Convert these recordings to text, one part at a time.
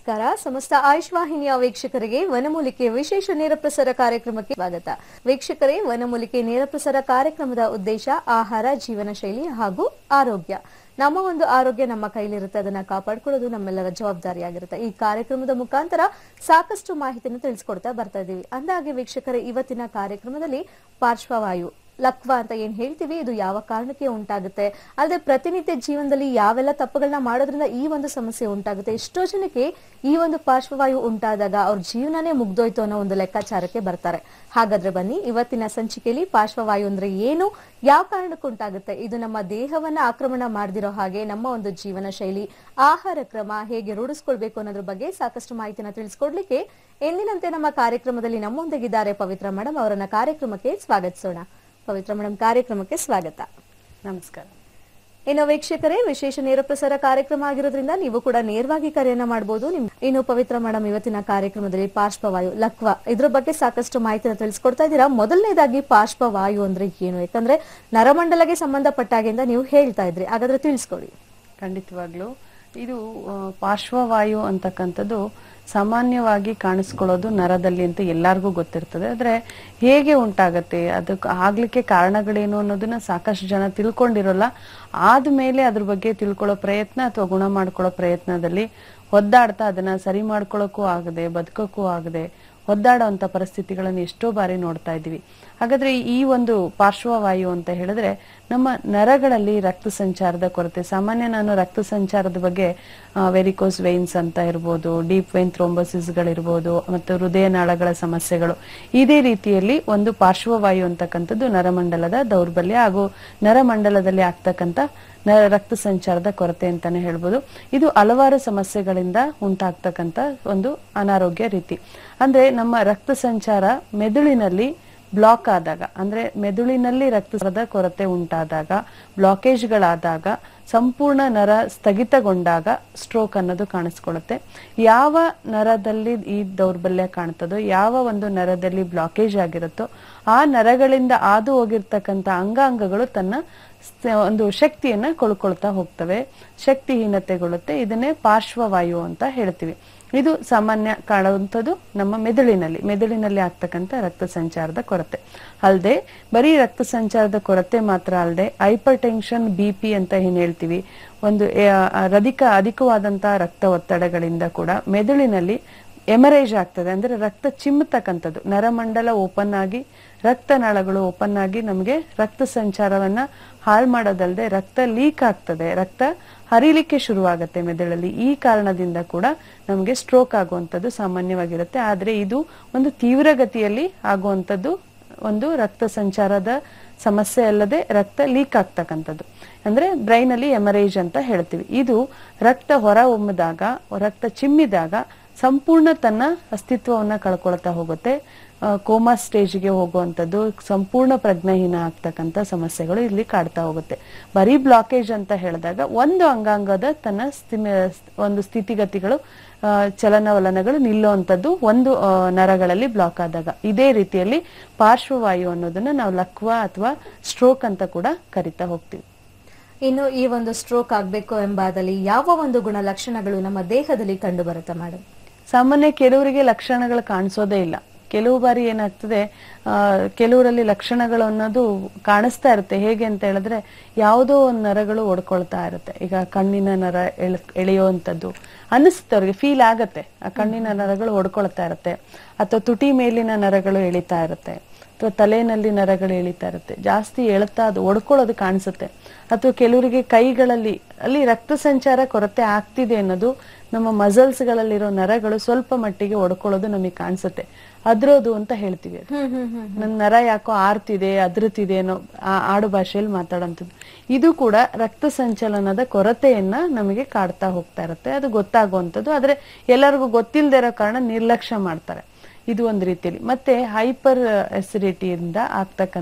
ನಮಸ್ಕಾರ ಸಮಸ್ತ ಆಯುಷ್ ವಾಹಿನಿಯ ವೀಕ್ಷಕರಿಗೆ ವನಮೂಲಿಕೆ ವಿಶೇಷ ನೇರ ಪ್ರಸಾರ ಕಾರ್ಯಕ್ರಮಕ್ಕೆ ಸ್ವಾಗತ ವೀಕ್ಷಕರೇ ವನಮೂಲಿಕೆ ನೇರ ಪ್ರಸಾರ ಕಾರ್ಯಕ್ರಮದ ಉದ್ದೇಶ ಆಹಾರ ಜೀವನ ಶೈಲಿ ಹಾಗೂ ಆರೋಗ್ಯ ನಮ್ಮ ಒಂದು ಆರೋಗ್ಯ ನಮ್ಮ ಕೈಲಿರುತ್ತೆ ಅದನ್ನ ಕಾಪಾಡ್ಕೊಳ್ಳೋದು ನಮ್ಮೆಲ್ಲರ ಜವಾಬ್ದಾರಿಯಾಗಿರುತ್ತೆ ಈ ಕಾರ್ಯಕ್ರಮದ ಮುಖಾಂತರ ಸಾಕಷ್ಟು ಮಾಹಿತಿಯನ್ನು ತಿಳಿಸ್ಕೊಡ್ತಾ ಬರ್ತಾ ಇದೀವಿ ಅಂದಾಗೆ ವೀಕ್ಷಕರೇ ಇವತ್ತಿನ ಕಾರ್ಯಕ್ರಮದಲ್ಲಿ ಪಾರ್ಶ್ವವಾಯು ಲಕ್ವ ಅಂತ ಏನ್ ಹೇಳ್ತೀವಿ ಇದು ಯಾವ ಕಾರಣಕ್ಕೆ ಉಂಟಾಗುತ್ತೆ ಅಲ್ಲದೆ ಪ್ರತಿನಿತ್ಯ ಜೀವನದಲ್ಲಿ ಯಾವೆಲ್ಲ ತಪ್ಪುಗಳನ್ನ ಮಾಡೋದ್ರಿಂದ ಈ ಒಂದು ಸಮಸ್ಯೆ ಉಂಟಾಗುತ್ತೆ ಎಷ್ಟೋ ಜನಕ್ಕೆ ಈ ಒಂದು ಪಾರ್ಶ್ವವಾಯು ಉಂಟಾದಾಗ ಅವ್ರ ಜೀವನನೇ ಮುಗ್ದೋಯ್ತು ಅನ್ನೋ ಒಂದು ಲೆಕ್ಕಾಚಾರಕ್ಕೆ ಬರ್ತಾರೆ ಹಾಗಾದ್ರೆ ಬನ್ನಿ ಇವತ್ತಿನ ಸಂಚಿಕೆಯಲ್ಲಿ ಪಾರ್ಶ್ವವಾಯು ಅಂದ್ರೆ ಏನು ಯಾವ ಕಾರಣಕ್ಕೆ ಉಂಟಾಗುತ್ತೆ ಇದು ನಮ್ಮ ದೇಹವನ್ನ ಆಕ್ರಮಣ ಮಾಡದಿರೋ ಹಾಗೆ ನಮ್ಮ ಒಂದು ಜೀವನ ಶೈಲಿ ಆಹಾರ ಕ್ರಮ ಹೇಗೆ ರೂಢಿಸ್ಕೊಳ್ಬೇಕು ಅನ್ನೋದ್ರ ಬಗ್ಗೆ ಸಾಕಷ್ಟು ಮಾಹಿತಿನ ತಿಳಿಸ್ಕೊಡ್ಲಿಕ್ಕೆ ಎಂದಿನಂತೆ ನಮ್ಮ ಕಾರ್ಯಕ್ರಮದಲ್ಲಿ ನಮ್ಮೊಂದಿಗಿದ್ದಾರೆ ಪವಿತ್ರ ಮೇಡಮ್ ಅವರನ್ನ ಕಾರ್ಯಕ್ರಮಕ್ಕೆ ಸ್ವಾಗತಿಸೋಣ ಪವಿತ್ರ ಮೇಡಮ್ ಕಾರ್ಯಕ್ರಮಕ್ಕೆ ಸ್ವಾಗತ ನಮಸ್ಕಾರ ಇನ್ನು ವೀಕ್ಷಕರೇ ವಿಶೇಷ ನೇರ ಪ್ರಸಾರ ಕಾರ್ಯಕ್ರಮ ಆಗಿರೋದ್ರಿಂದ ನೀವು ಕೂಡ ನೇರವಾಗಿ ಕರೆಯನ್ನ ಮಾಡಬಹುದು ನಿಮ್ ಇನ್ನು ಪವಿತ್ರ ಮೇಡಮ್ ಇವತ್ತಿನ ಕಾರ್ಯಕ್ರಮದಲ್ಲಿ ಪಾರ್ಶ್ವವಾಯು ಲಕ್ವ ಇದ್ರ ಬಗ್ಗೆ ಸಾಕಷ್ಟು ಮಾಹಿತಿನ ತಿಳಿಸ್ಕೊಡ್ತಾ ಇದ್ದೀರಾ ಮೊದಲನೇದಾಗಿ ಪಾರ್ಶ್ವವಾಯು ಅಂದ್ರೆ ಏನು ಯಾಕಂದ್ರೆ ನರಮಂಡಲಗೆ ಸಂಬಂಧಪಟ್ಟಾಗಿಂದ ನೀವು ಹೇಳ್ತಾ ಇದ್ರಿ ಹಾಗಾದ್ರೆ ತಿಳಿಸ್ಕೊಡಿ ಖಂಡಿತವಾಗ್ಲೂ ಇದು ಆ, ಪಾರ್ಶ್ವವಾಯು ಅಂತಕ್ಕಂಥದ್ದು ಸಾಮಾನ್ಯವಾಗಿ ಕಾಣಿಸ್ಕೊಳ್ಳೋದು ನರದಲ್ಲಿ ಅಂತ ಎಲ್ಲರಿಗೂ ಗೊತ್ತಿರ್ತದೆ ಆದ್ರೆ ಹೇಗೆ ಉಂಟಾಗತ್ತೆ ಅದಕ್ಕೆ ಆಗ್ಲಿಕ್ಕೆ ಕಾರಣಗಳೇನು ಅನ್ನೋದನ್ನ ಸಾಕಷ್ಟು ಜನ ತಿಳ್ಕೊಂಡಿರೋಲ್ಲ ಆದ್ಮೇಲೆ ಅದ್ರ ಬಗ್ಗೆ ತಿಳ್ಕೊಳ್ಳೋ ಪ್ರಯತ್ನ ಅಥವಾ ಗುಣ ಮಾಡ್ಕೊಳ್ಳೋ ಪ್ರಯತ್ನದಲ್ಲಿ ಒದ್ದಾಡ್ತಾ ಅದನ್ನ ಸರಿ ಮಾಡ್ಕೊಳ್ಳೋಕ್ಕೂ ಆಗದೆ ಬದುಕೋಕ್ಕೂ ಆಗದೆ ಒದ್ದಾಡೋಂಥ ಪರಿಸ್ಥಿತಿಗಳನ್ನು ಎಷ್ಟೋ ಬಾರಿ ನೋಡ್ತಾ ಇದ್ದೀವಿ ಹಾಗಾದ್ರೆ ಈ ಒಂದು ಪಾರ್ಶ್ವವಾಯು ಅಂತ ಹೇಳಿದ್ರೆ ನಮ್ಮ ನರಗಳಲ್ಲಿ ರಕ್ತ ಸಂಚಾರದ ಕೊರತೆ ಸಾಮಾನ್ಯ ನಾನು ರಕ್ತ ಸಂಚಾರದ ಬಗ್ಗೆ ವೆರಿಕೋಸ್ ವೈನ್ಸ್ ಅಂತ ಇರ್ಬೋದು ಡೀಪ್ ವೈನ್ ಥ್ರೋಂಬೋಸಿಸ್ಗಳಿರ್ಬೋದು ಮತ್ತು ಹೃದಯ ನಾಳಗಳ ಸಮಸ್ಯೆಗಳು ಇದೇ ರೀತಿಯಲ್ಲಿ ಒಂದು ಪಾರ್ಶ್ವವಾಯು ಅಂತಕ್ಕಂಥದ್ದು ನರಮಂಡಲದ ದೌರ್ಬಲ್ಯ ಹಾಗೂ ನರಮಂಡಲದಲ್ಲಿ ಆಗ್ತಕ್ಕಂಥ ನ ರಕ್ತ ಸಂಚಾರದ ಕೊರತೆ ಅಂತಾನೆ ಹೇಳ್ಬೋದು ಇದು ಹಲವಾರು ಸಮಸ್ಯೆಗಳಿಂದ ಉಂಟಾಗ್ತಕ್ಕಂಥ ಒಂದು ಅನಾರೋಗ್ಯ ರೀತಿ ಅಂದ್ರೆ ನಮ್ಮ ರಕ್ತ ಸಂಚಾರ ಮೆದುಳಿನಲ್ಲಿ ಬ್ಲಾಕ್ ಆದಾಗ ಅಂದ್ರೆ ಮೆದುಳಿನಲ್ಲಿ ರಕ್ತದ ಕೊರತೆ ಉಂಟಾದಾಗ ಬ್ಲಾಕೇಜ್ಗಳಾದಾಗ ಸಂಪೂರ್ಣ ನರ ಸ್ಥಗಿತಗೊಂಡಾಗ ಸ್ಟ್ರೋಕ್ ಅನ್ನೋದು ಕಾಣಿಸ್ಕೊಳ್ಳುತ್ತೆ ಯಾವ ನರದಲ್ಲಿ ಈ ದೌರ್ಬಲ್ಯ ಕಾಣ್ತದೋ ಯಾವ ಒಂದು ನರದಲ್ಲಿ ಬ್ಲಾಕೇಜ್ ಆಗಿರುತ್ತೋ ಆ ನರಗಳಿಂದ ಹಾದು ಹೋಗಿರ್ತಕ್ಕಂಥ ಅಂಗಾಂಗಗಳು ತನ್ನ ಸ- ಒಂದು ಶಕ್ತಿಯನ್ನ ಕಳ್ಕೊಳ್ತಾ ಹೋಗ್ತವೆ ಶಕ್ತಿಹೀನತೆಗೊಳ್ಳುತ್ತೆ ಇದನ್ನೇ ಪಾರ್ಶ್ವವಾಯು ಅಂತ ಹೇಳ್ತೀವಿ ಇದು ಸಾಮಾನ್ಯ ಕಾಣುವಂಥದ್ದು ನಮ್ಮ ಮೆದುಳಿನಲ್ಲಿ ಮೆದುಳಿನಲ್ಲಿ ಆಗ್ತಕ್ಕಂಥ ರಕ್ತ ಸಂಚಾರದ ಕೊರತೆ ಅಲ್ಲದೆ ಬರೀ ರಕ್ತ ಸಂಚಾರದ ಕೊರತೆ ಮಾತ್ರ ಅಲ್ಲದೆ ಹೈಪರ್ ಟೆನ್ಷನ್ ಬಿ ಪಿ ಅಂತ ಏನ್ ಹೇಳ್ತೀವಿ ಒಂದು ಆ, ಅಧಿಕ ಅಧಿಕವಾದಂತಹ ರಕ್ತ ಒತ್ತಡಗಳಿಂದ ಕೂಡ ಮೆದುಳಿನಲ್ಲಿ ಎಮರೇಜ್ ಆಗ್ತದೆ ಅಂದ್ರೆ ರಕ್ತ ಚಿಮ್ಮತಕ್ಕಂಥದ್ದು ನರಮಂಡಲ ಓಪನ್ ಆಗಿ ರಕ್ತನಾಳಗಳು ಓಪನ್ ಆಗಿ ನಮಗೆ ರಕ್ತ ಸಂಚಾರವನ್ನ ಹಾಳು ಮಾಡೋದಲ್ಲದೆ ರಕ್ತ ಲೀಕ್ ಆಗ್ತದೆ ರಕ್ತ ಹರಿಲಿಕ್ಕೆ ಶುರುವಾಗತ್ತೆ ಮೆದುಳಲ್ಲಿ ಈ ಕಾರಣದಿಂದ ಕೂಡ ನಮಗೆ ಸ್ಟ್ರೋಕ್ ಆಗುವಂಥದ್ದು ಸಾಮಾನ್ಯವಾಗಿರುತ್ತೆ ಆದ್ರೆ ಇದು ಒಂದು ತೀವ್ರಗತಿಯಲ್ಲಿ ಆಗುವಂಥದ್ದು ಒಂದು ರಕ್ತ ಸಂಚಾರದ ಸಮಸ್ಯೆ ಅಲ್ಲದೆ ರಕ್ತ ಲೀಕ್ ಆಗ್ತಕ್ಕಂಥದ್ದು ಅಂದ್ರೆ ಬ್ರೈನ್ ಅಲ್ಲಿ ಎಮರೇಜ್ ಅಂತ ಹೇಳ್ತೀವಿ ಇದು ರಕ್ತ ಹೊರ ಹೊಮ್ಮಿದಾಗ ರಕ್ತ ಚಿಮ್ಮಿದಾಗ ಸಂಪೂರ್ಣ ತನ್ನ ಅಸ್ತಿತ್ವವನ್ನ ಕಳ್ಕೊಳ್ತಾ ಹೋಗುತ್ತೆ ಆ, ಕೋಮಾ ಸ್ಟೇಜ್ಗೆ ಹೋಗುವಂಥದ್ದು ಸಂಪೂರ್ಣ ಪ್ರಜ್ಞಾಹೀನ ಆಗ್ತಕ್ಕಂಥ ಸಮಸ್ಯೆಗಳು ಇಲ್ಲಿ ಕಾಡ್ತಾ ಹೋಗುತ್ತೆ ಬರೀ ಬ್ಲಾಕೇಜ್ ಅಂತ ಹೇಳಿದಾಗ ಒಂದು ಅಂಗಾಂಗದ ತನ್ನ ಸ್ಥಿಮಿ- ಒಂದು ಸ್ಥಿತಿಗತಿಗಳು ಆ, ಚಲನವಲನಗಳು ನಿಲ್ಲುವಂಥದ್ದು ಒಂದು ಆ, ನರಗಳಲ್ಲಿ ಬ್ಲಾಕ್ ಆದಾಗ ಇದೇ ರೀತಿಯಲ್ಲಿ ಪಾರ್ಶ್ವವಾಯು ಅನ್ನೋದನ್ನ ನಾವು ಲಕ್ವ ಅಥವಾ ಸ್ಟ್ರೋಕ್ ಅಂತ ಕೂಡ ಕರಿತಾ ಹೋಗ್ತೀವಿ ಇನ್ನು ಈ ಒಂದು ಸ್ಟ್ರೋಕ್ ಆಗ್ಬೇಕು ಎಂಬಾದಲ್ಲಿ ಯಾವ ಒಂದು ಗುಣಲಕ್ಷಣಗಳು ನಮ್ಮ ದೇಹದಲ್ಲಿ ಕಂಡು ಬರುತ್ತೆ ಮೇಡಮ್ ಸಾಮಾನ್ಯ ಕೆಲವರಿಗೆ ಲಕ್ಷಣಗಳು ಕಾಣಿಸೋದೇ ಇಲ್ಲ ಕೆಲವು ಬಾರಿ ಏನಾಗ್ತದೆ ಆ, ಕೆಲವರಲ್ಲಿ ಲಕ್ಷಣಗಳು ಅನ್ನೋದು ಕಾಣಿಸ್ತಾ ಇರುತ್ತೆ ಹೇಗೆ ಅಂತ ಹೇಳಿದ್ರೆ ಯಾವುದೋ ಒಂದು ನರಗಳು ಒಡ್ಕೊಳ್ತಾ ಇರುತ್ತೆ ಈಗ ಕಣ್ಣಿನ ನರ ಎಳ್ ಎಳೆಯುವಂಥದ್ದು ಅನಿಸುತ್ತೆ ಅವ್ರಿಗೆ ಫೀಲ್ ಆಗತ್ತೆ ಆ ಕಣ್ಣಿನ ನರಗಳು ಒಡ್ಕೊಳ್ತಾ ಇರುತ್ತೆ ಅಥವಾ ತುಟಿ ಮೇಲಿನ ನರಗಳು ಎಳಿತಾ ಇರುತ್ತೆ ಅಥವಾ ತಲೆಯಲ್ಲಿ ನರಗಳು ಎಳಿತಾ ಇರುತ್ತೆ ಜಾಸ್ತಿ ಎಳ್ತಾ ಅದು ಒಡ್ಕೊಳ್ಳೋದು ಕಾಣಿಸುತ್ತೆ ಅಥವಾ ಕೆಲವರಿಗೆ ಕೈಗಳಲ್ಲಿ ಅಲ್ಲಿ ರಕ್ತ ಸಂಚಾರ ಕೊರತೆ ಆಗ್ತಿದೆ ಅನ್ನೋದು ನಮ್ಮ ಮಸಲ್ಸ್ ಗಳಲ್ಲಿರೋ ನರಗಳು ಸ್ವಲ್ಪ ಮಟ್ಟಿಗೆ ಒಡ್ಕೊಳ್ಳೋದು ನಮಗೆ ಕಾಣಿಸುತ್ತೆ ಅದ್ರೋದು ಅಂತ ಹೇಳ್ತೀವಿ ಅದು. ನನ್ನ ನರ ಯಾಕೋ ಆರ್ತಿದೆ ಅದ್ರತಿದೆ ಅನ್ನೋ ಆ ಆಡು ಭಾಷೆಯಲ್ಲಿ ಮಾತಾಡೋಂಥದ್ದು ಇದು ಕೂಡ ರಕ್ತ ಸಂಚಲನದ ಕೊರತೆಯನ್ನ ನಮಗೆ ಕಾಡ್ತಾ ಹೋಗ್ತಾ ಇರುತ್ತೆ ಅದು ಗೊತ್ತಾಗುವಂಥದ್ದು ಆದ್ರೆ ಎಲ್ಲರಿಗೂ ಗೊತ್ತಿಲ್ಲದೆ ಇರೋ ಕಾರಣ ನಿರ್ಲಕ್ಷ್ಯ ಮಾಡ್ತಾರೆ ಇದು ಒಂದು ರೀತಿಯಲ್ಲಿ ಮತ್ತೆ ಹೈಪರ್ ಅಸಿಡಿಟಿಯಿಂದ ಆಗ್ತಕ್ಕಂಥ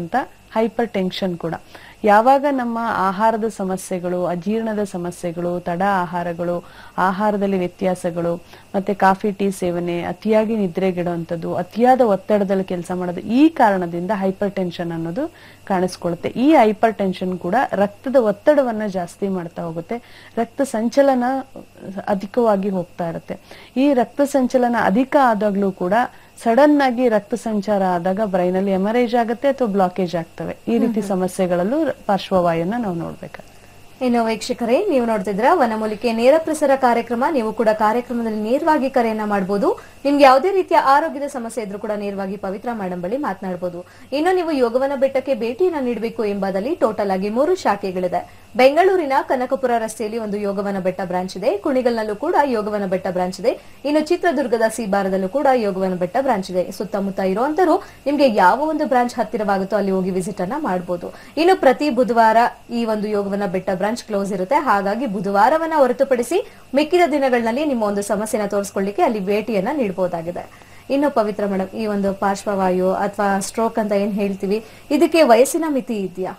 ಹೈಪರ್ ಟೆನ್ಷನ್ ಕೂಡ ಯಾವಾಗ ನಮ್ಮ ಆಹಾರದ ಸಮಸ್ಯೆಗಳು ಅಜೀರ್ಣದ ಸಮಸ್ಯೆಗಳು ತಡ ಆಹಾರಗಳು ಆಹಾರದಲ್ಲಿ ವ್ಯತ್ಯಾಸಗಳು ಮತ್ತೆ ಕಾಫಿ ಟೀ ಸೇವನೆ ಅತಿಯಾಗಿ ನಿದ್ರೆಗೆಡುವಂಥದ್ದು ಅತಿಯಾದ ಒತ್ತಡದಲ್ಲಿ ಕೆಲಸ ಮಾಡೋದು ಈ ಕಾರಣದಿಂದ ಹೈಪರ್ ಟೆನ್ಷನ್ ಅನ್ನೋದು ಕಾಣಿಸ್ಕೊಳ್ಳುತ್ತೆ ಈ ಹೈಪರ್ ಟೆನ್ಷನ್ ಕೂಡ ರಕ್ತದ ಒತ್ತಡವನ್ನ ಜಾಸ್ತಿ ಮಾಡ್ತಾ ಹೋಗುತ್ತೆ ರಕ್ತ ಸಂಚಲನ ಅಧಿಕವಾಗಿ ಹೋಗ್ತಾ ಇರುತ್ತೆ ಈ ರಕ್ತ ಸಂಚಲನ ಅಧಿಕ ಆದಾಗ್ಲೂ ಕೂಡ ಸಡನ್ ಆಗಿ ರಕ್ತ ಸಂಚಾರ ಆದಾಗ ಬ್ರೈನ್ ಅಲ್ಲಿ ಎಮರೇಜ್ ಆಗುತ್ತೆ ಅಥವಾ ಬ್ಲಾಕೇಜ್ ಆಗ್ತವೆ ಈ ರೀತಿ ಸಮಸ್ಯೆಗಳಲ್ಲೂ ಪಾರ್ಶ್ವವಾಯುನ ನಾವು ನೋಡ್ಬೇಕಾಗುತ್ತೆ ಇನ್ನು ವೀಕ್ಷಕರೇ ನೀವು ನೋಡ್ತಿದ್ರ ವನಮೂಲಿಕೆ ನೇರ ಪ್ರಸಾರ ಕಾರ್ಯಕ್ರಮ ನೀವು ಕೂಡ ಕಾರ್ಯಕ್ರಮದಲ್ಲಿ ನೇರವಾಗಿ ಕರೆಯನ್ನ ಮಾಡಬಹುದು ನಿಮ್ಗೆ ಯಾವುದೇ ರೀತಿಯ ಆರೋಗ್ಯದ ಸಮಸ್ಯೆ ಇದ್ರೂ ಕೂಡ ನೇರವಾಗಿ ಪವಿತ್ರ ಮೇಡಮ್ ಬಳಿ ಮಾತನಾಡಬಹುದು ಇನ್ನು ನೀವು ಯೋಗವನ ಬೆಟ್ಟಕ್ಕೆ ಭೇಟಿಯನ್ನ ನೀಡಬೇಕು ಎಂಬುದಲ್ಲಿ ಟೋಟಲ್ ಆಗಿ ಮೂರು ಶಾಖೆಗಳಿದೆ ಬೆಂಗಳೂರಿನ ಕನಕಪುರ ರಸ್ತೆಯಲ್ಲಿ ಒಂದು ಯೋಗವನ ಬೆಟ್ಟ ಬ್ರಾಂಚ್ ಇದೆ ಕುಣಿಗಲ್ನಲ್ಲೂ ಕೂಡ ಯೋಗವನ ಬೆಟ್ಟ ಬ್ರಾಂಚ್ ಇದೆ ಇನ್ನು ಚಿತ್ರದುರ್ಗದ ಸಿಬಾರದಲ್ಲೂ ಕೂಡ ಯೋಗವನ ಬೆಟ್ಟ ಬ್ರಾಂಚ್ ಇದೆ ಸುತ್ತಮುತ್ತ ಇರುವಂತರು ನಿಮ್ಗೆ ಯಾವ ಒಂದು ಬ್ರಾಂಚ್ ಹತ್ತಿರವಾಗುತ್ತೋ ಅಲ್ಲಿ ಹೋಗಿ ವಿಸಿಟ್ ಅನ್ನ ಮಾಡಬಹುದು ಇನ್ನು ಪ್ರತಿ ಬುಧವಾರ ಈ ಒಂದು ಯೋಗವನ ಬೆಟ್ಟ ಬ್ರಾಂಚ್ ಕ್ಲೋಸ್ ಇರುತ್ತೆ ಹಾಗಾಗಿ ಬುಧವಾರವನ್ನ ಹೊರತುಪಡಿಸಿ ಮಿಕ್ಕಿದ ದಿನಗಳಲ್ಲಿ ನಿಮ್ಮ ಒಂದು ಸಮಸ್ಯೆನ ತೋರಿಸ್ಕೊಳ್ಳಿಕ್ಕೆ ಅಲ್ಲಿ ಭೇಟಿಯನ್ನ ನೀಡಬಹುದಾಗಿದೆ ಇನ್ನು ಪವಿತ್ರ ಮೇಡಮ್ ಈ ಒಂದು ಪಾರ್ಶ್ವವಾಯು ಅಥವಾ ಸ್ಟ್ರೋಕ್ ಅಂತ ಏನ್ ಹೇಳ್ತೀವಿ ಇದಕ್ಕೆ ವಯಸ್ಸಿನ ಮಿತಿ ಇದೆಯಾ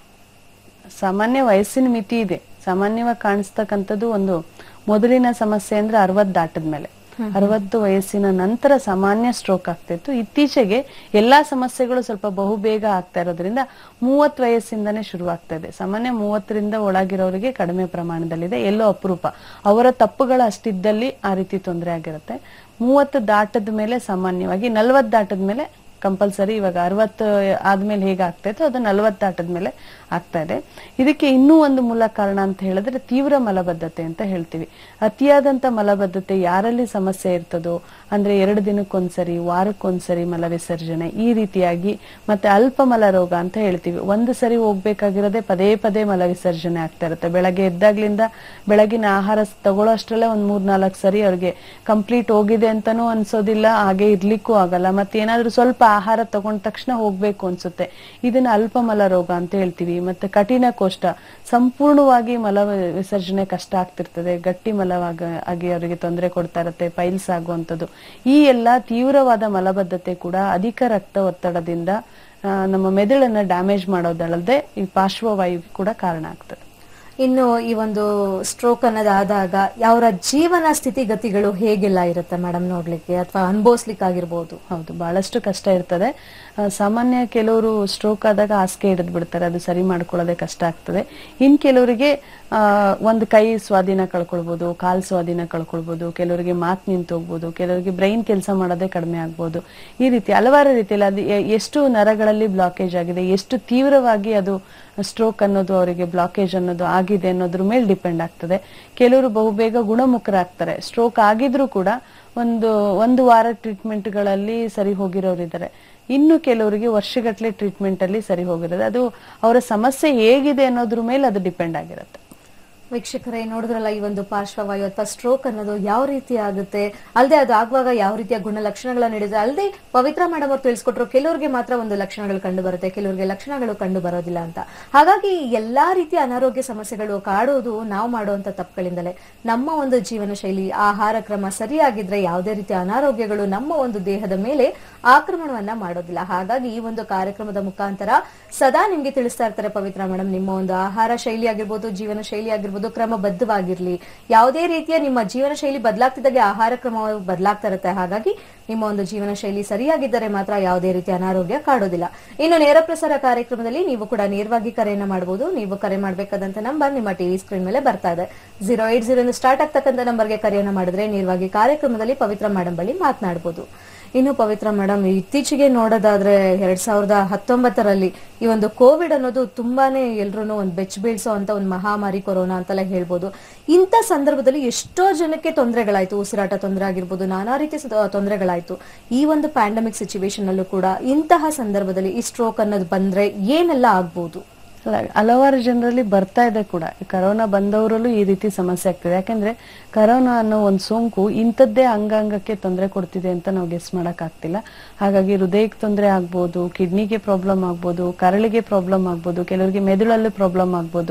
ಸಾಮಾನ್ಯ ವಯಸ್ಸಿನ ಮಿತಿ ಇದೆ ಸಾಮಾನ್ಯವಾಗಿ ಕಾಣಿಸ್ತಕ್ಕಂಥದ್ದು ಒಂದು ಮೊದಲಿನ ಸಮಸ್ಯೆ ಅಂದ್ರೆ ಅರವತ್ ದಾಟದ ಮೇಲೆ ಅರವತ್ತು ವಯಸ್ಸಿನ ನಂತರ ಸಾಮಾನ್ಯ ಸ್ಟ್ರೋಕ್ ಆಗ್ತಿತ್ತು ಇತ್ತೀಚೆಗೆ ಎಲ್ಲಾ ಸಮಸ್ಯೆಗಳು ಸ್ವಲ್ಪ ಬಹುಬೇಗ ಆಗ್ತಾ ಇರೋದ್ರಿಂದ ಮೂವತ್ ವಯಸ್ಸಿಂದನೇ ಶುರುವಾಗ್ತಾ ಇದೆ ಸಾಮಾನ್ಯ ಮೂವತ್ತರಿಂದ ಒಳಗಿರೋರಿಗೆ ಕಡಿಮೆ ಪ್ರಮಾಣದಲ್ಲಿದೆ ಎಲ್ಲೋ ಅಪರೂಪ ಅವರ ತಪ್ಪುಗಳು ಅಷ್ಟಿದ್ದಲ್ಲಿ ಆ ರೀತಿ ತೊಂದರೆ ಆಗಿರುತ್ತೆ ಮೂವತ್ತು ದಾಟದ ಮೇಲೆ ಸಾಮಾನ್ಯವಾಗಿ ನಲ್ವತ್ ದಾಟದ ಮೇಲೆ ಕಂಪಲ್ಸರಿ ಇವಾಗ ಅರವತ್ತು ಆದ್ಮೇಲೆ ಹೇಗೆ ಆಗ್ತಾ ಇತ್ತು ಅದು ನಲವತ್ತು ದಾಟದ ಮೇಲೆ ಆಗ್ತಾ ಇದೆ ಇದಕ್ಕೆ ಇನ್ನೂ ಒಂದು ಮೂಲ ಕಾರಣ ಅಂತ ಹೇಳಿದ್ರೆ ತೀವ್ರ ಮಲಬದ್ಧತೆ ಅಂತ ಹೇಳ್ತೀವಿ ಅತಿಯಾದಂತ ಮಲಬದ್ಧತೆ ಯಾರಲ್ಲಿ ಸಮಸ್ಯೆ ಇರ್ತದೋ ಅಂದ್ರೆ ಎರಡು ದಿನಕ್ಕೊಂದ್ಸರಿ ವಾರಕ್ಕೊಂದ್ಸರಿ ಮಲ ವಿಸರ್ಜನೆ ಈ ರೀತಿಯಾಗಿ ಮತ್ತೆ ಅಲ್ಪ ಮಲ ರೋಗ ಅಂತ ಹೇಳ್ತೀವಿ ಒಂದು ಸರಿ ಹೋಗ್ಬೇಕಾಗಿರೋದೇ ಪದೇ ಪದೇ ಮಲ ವಿಸರ್ಜನೆ ಆಗ್ತಾ ಇರುತ್ತೆ ಬೆಳಗ್ಗೆ ಎದ್ದಾಗ್ಲಿಂದ ಬೆಳಗಿನ ಆಹಾರ ತಗೊಳ್ಳೋ ಅಷ್ಟರಲ್ಲೇ ಒಂದ್ ಮೂರ್ ನಾಲ್ಕು ಸರಿ ಅವ್ರಿಗೆ ಕಂಪ್ಲೀಟ್ ಹೋಗಿದೆ ಅಂತಾನೂ ಅನ್ಸೋದಿಲ್ಲ ಹಾಗೆ ಇರ್ಲಿಕ್ಕೂ ಆಗಲ್ಲ ಮತ್ತೆ ಏನಾದ್ರೂ ಸ್ವಲ್ಪ ಆಹಾರ ತಗೊಂಡ ತಕ್ಷಣ ಹೋಗ್ಬೇಕು ಅನ್ಸುತ್ತೆ ಇದನ್ನ ಅಲ್ಪಮಲ ರೋಗ ಅಂತ ಹೇಳ್ತೀವಿ ಮತ್ತೆ ಕಠಿಣ ಕೋಷ್ಟ ಸಂಪೂರ್ಣವಾಗಿ ಮಲ ವಿಸರ್ಜನೆ ಕಷ್ಟ ಆಗ್ತಿರ್ತದೆ ಗಟ್ಟಿ ಮಲವಾಗ ಆಗಿ ಅವರಿಗೆ ತೊಂದರೆ ಕೊಡ್ತಾ ಇರುತ್ತೆ ಪೈಲ್ಸ್ ಆಗುವಂಥದ್ದು ಈ ಎಲ್ಲ ತೀವ್ರವಾದ ಮಲಬದ್ಧತೆ ಕೂಡ ಅಧಿಕ ರಕ್ತ ಒತ್ತಡದಿಂದ ಆ, ನಮ್ಮ ಮೆದುಳನ್ನ ಡ್ಯಾಮೇಜ್ ಮಾಡೋದಲ್ಲದೆ ಈ ಪಾರ್ಶ್ವವಾಯು ಕೂಡ ಕಾರಣ ಆಗ್ತದೆ ಇನ್ನು ಈ ಒಂದು ಸ್ಟ್ರೋಕ್ ಅನ್ನೋದಾದಾಗ ಅವರ ಜೀವನ ಸ್ಥಿತಿಗತಿಗಳು ಹೇಗೆಲ್ಲ ಇರುತ್ತೆ ಮೇಡಮ್ ನೋಡ್ಲಿಕ್ಕೆ ಅಥವಾ ಅನುಭವಿಸ್ಲಿಕ್ಕೆ ಆಗಿರ್ಬೋದು ಹೌದು ಬಹಳಷ್ಟು ಕಷ್ಟ ಇರ್ತದೆ ಆ, ಸಾಮಾನ್ಯ ಕೆಲವರು ಸ್ಟ್ರೋಕ್ ಆದಾಗ ಹಾಸಿಗೆ ಹಿಡಿದು ಬಿಡ್ತಾರೆ ಅದು ಸರಿ ಮಾಡ್ಕೊಳ್ಳೋದೇ ಕಷ್ಟ ಆಗ್ತದೆ ಇನ್ ಕೆಲವರಿಗೆ ಆ, ಒಂದು ಕೈ ಸ್ವಾಧೀನ ಕಳ್ಕೊಳ್ಬೋದು ಕಾಲ್ ಸ್ವಾಧೀನ ಕಳ್ಕೊಳ್ಬೋದು ಕೆಲವರಿಗೆ ಮಾತು ನಿಂತು ಹೋಗ್ಬೋದು ಕೆಲವರಿಗೆ ಬ್ರೈನ್ ಕೆಲಸ ಮಾಡೋದೇ ಕಡಿಮೆ ಆಗ್ಬೋದು ಈ ರೀತಿ ಹಲವಾರು ರೀತಿಯಲ್ಲಿ ಅದು ಎ- ಎಷ್ಟು ನರಗಳಲ್ಲಿ ಬ್ಲಾಕೇಜ್ ಆಗಿದೆ ಎಷ್ಟು ತೀವ್ರವಾಗಿ ಅದು ಸ್ಟ್ರೋಕ್ ಅನ್ನೋದು ಅವರಿಗೆ ಬ್ಲಾಕೇಜ್ ಅನ್ನೋದು ಆಗಿದೆ ಅನ್ನೋದ್ರ ಮೇಲೆ ಡಿಪೆಂಡ್ ಆಗ್ತದೆ ಕೆಲವರು ಬಹುಬೇಗ ಗುಣಮುಖರಾಗ್ತಾರೆ ಸ್ಟ್ರೋಕ್ ಆಗಿದ್ರು ಕೂಡ ಒಂದು ಒಂದು ವಾರ ಟ್ರೀಟ್ಮೆಂಟ್ಗಳಲ್ಲಿ ಸರಿ ಹೋಗಿರೋರು ಇದ್ದಾರೆ ಇನ್ನು ಕೆಲವರಿಗೆ ವರ್ಷಗಟ್ಟಲೆ ಟ್ರೀಟ್ಮೆಂಟ್ ಅಲ್ಲಿ ಸರಿ ಹೋಗಿರೋದು ಅದು ಅವರ ಸಮಸ್ಯೆ ಹೇಗಿದೆ ಅನ್ನೋದ್ರ ಮೇಲೆ ಅದು ಡಿಪೆಂಡ್ ಆಗಿರುತ್ತೆ ವೀಕ್ಷಕರೇ ನೋಡಿದ್ರಲ್ಲ ಈ ಒಂದು ಪಾರ್ಶ್ವವಾಯು ಅಥವಾ ಸ್ಟ್ರೋಕ್ ಅನ್ನೋದು ಯಾವ ರೀತಿ ಆಗುತ್ತೆ ಅಲ್ಲದೆ ಅದು ಆಗುವಾಗ ಯಾವ ರೀತಿಯ ಗುಣಲಕ್ಷಣಗಳ ನೀಡಿದ್ರೆ ಅಲ್ಲದೆ ಪವಿತ್ರ ಮೇಡಮ್ ಅವ್ರು ತಿಳಿಸ್ಕೊಟ್ರು ಕೆಲವರಿಗೆ ಮಾತ್ರ ಒಂದು ಲಕ್ಷಣಗಳು ಕಂಡು ಬರುತ್ತೆ ಕೆಲವರಿಗೆ ಲಕ್ಷಣಗಳು ಕಂಡು ಬರೋದಿಲ್ಲ ಅಂತ ಹಾಗಾಗಿ ಈ ಎಲ್ಲಾ ರೀತಿಯ ಅನಾರೋಗ್ಯ ಸಮಸ್ಯೆಗಳು ಕಾಡೋದು ನಾವು ಮಾಡುವಂತ ತಪ್ಪುಗಳಿಂದಲೇ ನಮ್ಮ ಒಂದು ಜೀವನ ಶೈಲಿ ಆಹಾರ ಕ್ರಮ ಸರಿಯಾಗಿದ್ರೆ ಯಾವುದೇ ರೀತಿಯ ಅನಾರೋಗ್ಯಗಳು ನಮ್ಮ ಒಂದು ದೇಹದ ಮೇಲೆ ಆಕ್ರಮಣವನ್ನ ಮಾಡೋದಿಲ್ಲ ಹಾಗಾಗಿ ಈ ಒಂದು ಕಾರ್ಯಕ್ರಮದ ಮುಖಾಂತರ ಸದಾ ನಿಮ್ಗೆ ತಿಳಿಸ್ತಾ ಇರ್ತಾರೆ ಪವಿತ್ರ ಮೇಡಮ್ ನಿಮ್ಮ ಒಂದು ಆಹಾರ ಶೈಲಿ ಆಗಿರ್ಬೋದು ಜೀವನ ಶೈಲಿ ಆಗಿರ್ಬೋದು ಕ್ರಮಬದ್ಧವಾಗಿರ್ಲಿ ಯಾವುದೇ ರೀತಿಯ ನಿಮ್ಮ ಜೀವನ ಶೈಲಿ ಬದಲಾಗ್ತಿದ್ದಾಗೆ ಆಹಾರ ಕ್ರಮ ಬದಲಾಗ್ತಾ ಇರುತ್ತೆ ಹಾಗಾಗಿ ನಿಮ್ಮ ಒಂದು ಜೀವನ ಶೈಲಿ ಸರಿಯಾಗಿದ್ದರೆ ಮಾತ್ರ ಯಾವುದೇ ರೀತಿಯ ಅನಾರೋಗ್ಯ ಕಾಡೋದಿಲ್ಲ ಇನ್ನು ನೇರ ಪ್ರಸಾರ ಕಾರ್ಯಕ್ರಮದಲ್ಲಿ ನೀವು ಕೂಡ ನೇರವಾಗಿ ಕರೆಯನ್ನ ಮಾಡಬಹುದು ನೀವು ಕರೆ ಮಾಡಬೇಕಾದಂತ ನಂಬರ್ ನಿಮ್ಮ ಟಿವಿ ಸ್ಕ್ರೀನ್ ಮೇಲೆ ಬರ್ತಾ ಇದೆ ಜೀರೋ ಏಟ್ ಜೀರೋ ಸ್ಟಾರ್ಟ್ ಆಗ್ತಕ್ಕಂಥ ನಂಬರ್ಗೆ ಕರೆಯನ್ನ ಮಾಡಿದ್ರೆ ನೇರವಾಗಿ ಕಾರ್ಯಕ್ರಮದಲ್ಲಿ ಪವಿತ್ರ ಮೇಡಮ್ ಬಳಿ ಮಾತನಾಡಬಹುದು ಇನ್ನು ಪವಿತ್ರ ಮೇಡಮ್ ಇತ್ತೀಚೆಗೆ ನೋಡೋದಾದ್ರೆ ಎರಡ್ ಸಾವಿರದ ಹತ್ತೊಂಬತ್ತರಲ್ಲಿ ಈ ಒಂದು ಕೋವಿಡ್ ಅನ್ನೋದು ತುಂಬಾನೇ ಎಲ್ರು ಒಂದು ಬೆಚ್ಚ ಬೀಳ್ಸೋ ಅಂತ ಒಂದು ಮಹಾಮಾರಿ ಕೊರೋನಾ ಅಂತೆಲ್ಲ ಹೇಳ್ಬೋದು ಇಂಥ ಸಂದರ್ಭದಲ್ಲಿ ಎಷ್ಟೋ ಜನಕ್ಕೆ ತೊಂದರೆಗಳಾಯ್ತು ಉಸಿರಾಟ ತೊಂದರೆ ಆಗಿರ್ಬೋದು ನಾನಾ ರೀತಿ ತೊಂದರೆಗಳಾಯ್ತು ಈ ಒಂದು ಪ್ಯಾಂಡಮಿಕ್ ಸಿಚುವೇಶನ್ ಅಲ್ಲೂ ಕೂಡ ಇಂತಹ ಸಂದರ್ಭದಲ್ಲಿ ಈ ಸ್ಟ್ರೋಕ್ ಅನ್ನೋದು ಬಂದ್ರೆ ಏನೆಲ್ಲ ಆಗ್ಬೋದು ಅಲ್ಲ, ಹಲವಾರು ಜನರಲ್ಲಿ ಬರ್ತಾ ಇದೆ ಕೂಡ ಕರೋನಾ ಬಂದವರಲ್ಲೂ ಈ ರೀತಿ ಸಮಸ್ಯೆ ಆಗ್ತದೆ ಯಾಕಂದ್ರೆ ಕರೋನಾ ಅನ್ನೋ ಒಂದು ಸೋಂಕು ಇಂಥದ್ದೇ ಅಂಗಾಂಗಕ್ಕೆ ತೊಂದರೆ ಕೊಡ್ತಿದೆ ಅಂತ ನಾವು ಗೆಸ್ ಮಾಡಕ್ ಆಗ್ತಿಲ್ಲ ಹಾಗಾಗಿ ಹೃದಯಕ್ಕೆ ತೊಂದರೆ ಆಗ್ಬೋದು ಕಿಡ್ನಿಗೆ ಪ್ರಾಬ್ಲಮ್ ಆಗ್ಬೋದು ಕರಳಿಗೆ ಪ್ರಾಬ್ಲಮ್ ಆಗ್ಬೋದು ಕೆಲವರಿಗೆ ಮೆದುಳಲ್ಲೂ ಪ್ರಾಬ್ಲಮ್ ಆಗ್ಬೋದು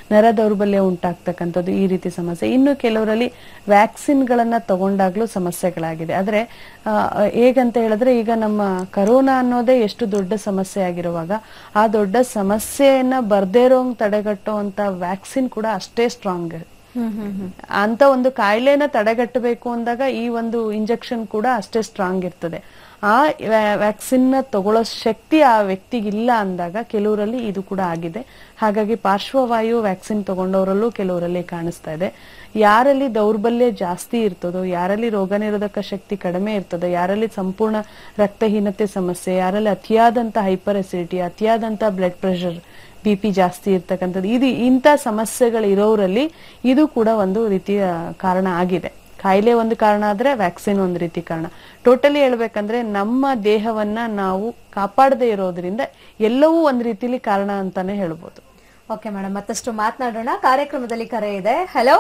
ನರ ದೌರ್ಬಲ್ಯ ಉಂಟಾಗ್ತಕ್ಕಂಥದ್ದು ಈ ರೀತಿ ಸಮಸ್ಯೆ ಇನ್ನು ಕೆಲವರಲ್ಲಿ ವ್ಯಾಕ್ಸಿನ್ಗಳನ್ನ ತಗೊಂಡಾಗ್ಲೂ ಸಮಸ್ಯೆಗಳಾಗಿದೆ ಆದ್ರೆ ಆ, ಹೇಗಂತ ಹೇಳಿದ್ರೆ ಈಗ ನಮ್ಮ ಕರೋನಾ ಅನ್ನೋದೇ ಎಷ್ಟು ದೊಡ್ಡ ಸಮಸ್ಯೆ ಆಗಿರುವಾಗ ಆ ದೊಡ್ಡ ಸಮಸ್ಯೆಯನ್ನ ಬರ್ದೇ ಇರೋಂಗ್ ತಡೆಗಟ್ಟುವಂತ ವ್ಯಾಕ್ಸಿನ್ ಕೂಡ ಅಷ್ಟೇ ಸ್ಟ್ರಾಂಗ್ ಹ್ಮ್ ಹ್ಮ್ ಹ್ಮ್ ಅಂತ ಒಂದು ಕಾಯಿಲೆನ ತಡೆಗಟ್ಟಬೇಕು ಅಂದಾಗ ಈ ಒಂದು ಇಂಜೆಕ್ಷನ್ ಕೂಡ ಅಷ್ಟೇ ಸ್ಟ್ರಾಂಗ್ ಇರ್ತದೆ ಆ ವ್ಯಾಕ್ಸಿನ್ ನ ತಗೊಳ್ಳೋ ಶಕ್ತಿ ಆ ವ್ಯಕ್ತಿಗಿಲ್ಲ ಅಂದಾಗ ಕೆಲವರಲ್ಲಿ ಇದು ಕೂಡ ಆಗಿದೆ ಹಾಗಾಗಿ ಪಾರ್ಶ್ವವಾಯು ವ್ಯಾಕ್ಸಿನ್ ತಗೊಂಡವರಲ್ಲೂ ಕೆಲವರಲ್ಲಿ ಕಾಣಿಸ್ತಾ ಇದೆ ಯಾರಲ್ಲಿ ದೌರ್ಬಲ್ಯ ಜಾಸ್ತಿ ಇರ್ತದೋ ಯಾರಲ್ಲಿ ರೋಗ ನಿರೋಧಕ ಶಕ್ತಿ ಕಡಿಮೆ ಇರ್ತದೋ ಯಾರಲ್ಲಿ ಸಂಪೂರ್ಣ ರಕ್ತಹೀನತೆ ಸಮಸ್ಯೆ ಯಾರಲ್ಲಿ ಅತಿಯಾದಂತ ಹೈಪರ್ ಅಸಿಡಿಟಿ ಅತಿಯಾದಂತ ಬ್ಲಡ್ ಪ್ರೆಷರ್ ಬಿ ಪಿ ಜಾಸ್ತಿ ಇರ್ತಕ್ಕಂಥದ್ದು ಇದು ಇಂಥ ಸಮಸ್ಯೆಗಳು ಇರೋರಲ್ಲಿ ಇದು ಕೂಡ ಒಂದು ರೀತಿಯ ಕಾರಣ ಆಗಿದೆ ಕಾಯಿಲೆ ಒಂದು ಕಾರಣ ಆದ್ರೆ ವ್ಯಾಕ್ಸಿನ್ ಒಂದು ರೀತಿ ಕಾರಣ ಟೋಟಲಿ ಹೇಳ್ಬೇಕಂದ್ರೆ ನಮ್ಮ ದೇಹವನ್ನ ನಾವು ಕಾಪಾಡದೇ ಇರೋದ್ರಿಂದ ಎಲ್ಲವೂ ಒಂದ್ ರೀತಿಲಿ ಕಾರಣ ಅಂತಾನೆ ಹೇಳ್ಬೋದು ಓಕೆ ಮೇಡಮ್ ಮತ್ತಷ್ಟು ಮಾತನಾಡೋಣ ಕಾರ್ಯಕ್ರಮದಲ್ಲಿ ಕರೆ ಇದೆ ಹಲೋ